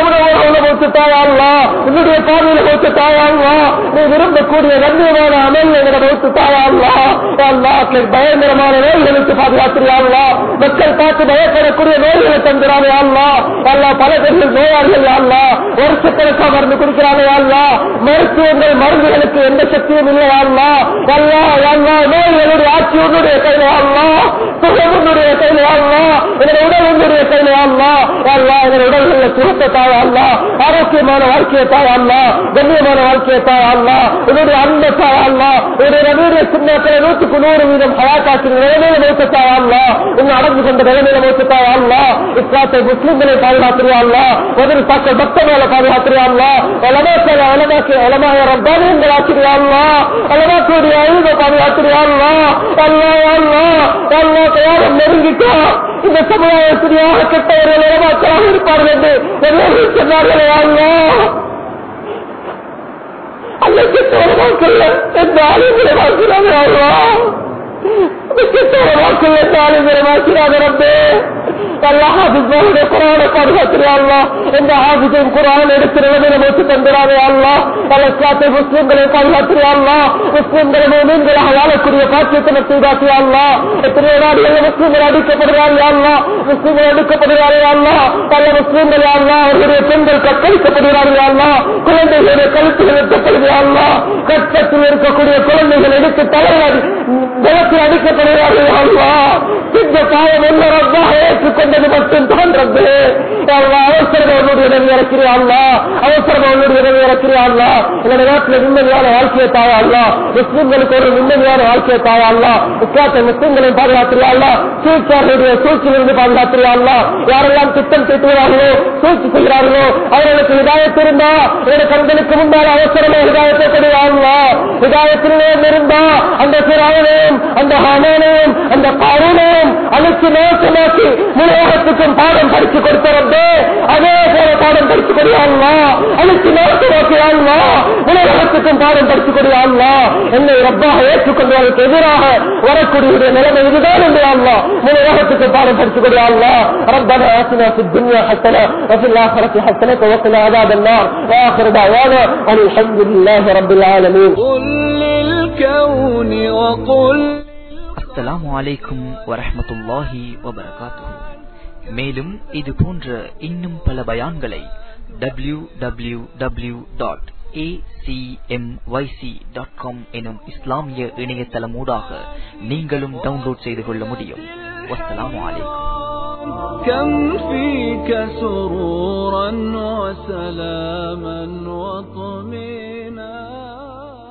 உள்ள மௌத்துட்டாயா அல்லா உன்னுடைய பாதையில மௌத்துட்டாயா அல்லா நீ விரும்பக்கூடிய கண்ணியமான அமல் எங்களை மௌத்துட்டாயா அல்லா அல்லா பயங்கரமான நோய்களுக்கு பாதுகாத்திரியா அல்லா மக்கள் பார்த்து பயப்படக்கூடிய நோய்களை தந்துறானே அல்லா அல்லா பல பேர்கள் நோயாளிகள் அல்லா வருஷக்கணக்கா மருந்து குடிக்கிறானே அல்லா மருத்துவங்கள் மருந்துகளுக்கு எந்த சக்தியும் இல்லை அல்லா அல்லா அல்லா நோய்களுடைய ஆட்சி உன்னுடைய கையில அல்லா சுகம் உன்னுடைய கையில அல்லா எங்களுடைய உடல் உன்னுடைய கையில அல்லா அல்லா எங்களுடைய உடல்களில் சுகத்தை தாய் அல்லா ஆரோக்கியமான வாழ்க்கையை தாய் அல்லா கண்ணியமான வாழ்க்கையை தாய் அல்லா உன்னுடைய அன்பை தாய் அல்லா உன்னுடைய நவீன சின்னத்தில் நூற்றுக்கு நூறு வீதம் ஹயாக்காற்றின் நிலைமையில மௌத்தத்தாய் அல்லா உன்னை அடங்கு கொண்ட நிலைமையில மௌத்தத்தாய் அல்லா இஸ்லாத்தை முஸ்லிம்களை பாதுகாத்திரியா அல்லா முதல் தாக்கல் பக்தர்களை பாதுகாத்திரியா அல்லா உலமாக்கள் உலமாக்கு உலமாக ரப்பானியங்கள் ஆக்கிரியா அல்லா உலமாக்குடைய அழுத பாதுகாத்திரியா அல்லா அல்லா அல்லா அல்லா தயாரம் நெருங்கிட்டா இந்த சமுதாயத்திரியாக கெட்டவர்கள் உலமாக்களாக இருப்பார்கள் என்று எல்லோரும் சொன்னார்களே அல்லா அல்ல கெட்ட உலமாக்கல் எந்த ஆளுங்களை வாழ்க்கிறார்கள் அல்லா வாக்குகள் என்றாலும் வாக்கிறாத ரப்பே அல்லா ஹாபிஸ்மாவுடைய குரானை பாதுகாத்திரே அல்லா எந்த ஹாபிஸையும் குரான் எடுத்து நிலைமையில வச்சு தந்துடாதே அல்லா அல்லா முஸ்லிம்களை பாதுகாத்திரே அல்லா முஸ்லிம்களை மீன்களாக வாழக்கூடிய பாக்கியத்தை செய்தாக்கிய அல்லா எத்தனையோ நாடுகள் முஸ்லிம்கள் அடிக்கப்படுகிறார்கள் அல்லா முஸ்லிம்கள் அடிக்கப்படுகிறார்கள் அல்லா பல முஸ்லிம்கள் அல்லா அவர்களுடைய பெண்கள் கற்பழிக்கப்படுகிறார்கள் அல்லா குழந்தைகளுடைய கழுத்துகள் வெட்டப்படுகிறார்கள் அல்லா கற்பத்தில் இருக்கக்கூடிய குழந்தைகள் எடுத்து தலைவர் நிலத்தில் அடிக்கப்படுகிறார்கள் அல்லா இந்த பாவம் என்ன ரப்பாக ஏற்றுக்கொண்டது மட்டும் தான் ரப்பு அல்லா அவசரம் உன்னுடைய உதவி இறக்கிறா அல்லா அவசரம் உன்னுடைய உதவி இறக்கிறா அல்லா என்னுடைய நாட்டில் நிம்மதியான வாழ்க்கையை தாயா அல்லா முஸ்லிம்களுக்கு ஒரு நிம்மதியான வாழ்க்கையை தாயா அல்லா இஸ்லாத்தை முஸ்லிம்களை பாதுகாத்திரியா அல்லா சூழ்ச்சியாளருடைய சூழ்ச்சியிலிருந்து பாதுகாத்திரியா அல்லா யாரெல்லாம் திட்டம் தீட்டுகிறார்களோ சூழ்ச்சி செய்கிறார்களோ அவர்களுக்கு இதாயத்து இருந்தா என்னுடைய கண்களுக்கு முன்னால் அவசரமே இதாயத்தை கொடுவாங்களா இதாயத்திலே இருந்தா அந்த சிறாயனையும் அந்த ஹானேனையும் அந்த காரூனையும் அழிச்சு நோக்கமாக்கி முழுவகத்துக்கும் பாடம் படிச்சு கொடுத்தரப்பே அதே போல பாடம் படிச்சு கொடுவாங்களா அழிச்சு நோக்கமாக்கிறாங்களா முழுவகத்துக்கும் பாடம் படிச்சு கொடுவாங்களா என்னை ரப்பாக ஏற்றுக்கொண்டவர்களுக்கு எதிராக வரக்கூடிய நிலைமை இதுதான் என்று அல்லா முழுவகத்துக்கு பாடம் படிச்சு கொடுவாங்களா ربنا آتنا في الدنيا حسنة وفي الآخرة حسنة وقنا عذاب النار وآخر دعوانا أن الحمد لله رب العالمين قل للكون وقل அஸ்ஸலாமு அலைக்கும் வரஹ்மத்துல்லாஹி வபரகாத்துஹு மேலும் இது போன்ற இன்னும் பல பயான்களை W W W dot dot com எனும் இஸ்லாமிய இணையதளமூடாக நீங்களும் டவுன்லோட் செய்து கொள்ள முடியும் வஸ்ஸலாமு அலைக்கும் كم فيك سرورا وسلاما وطمئنا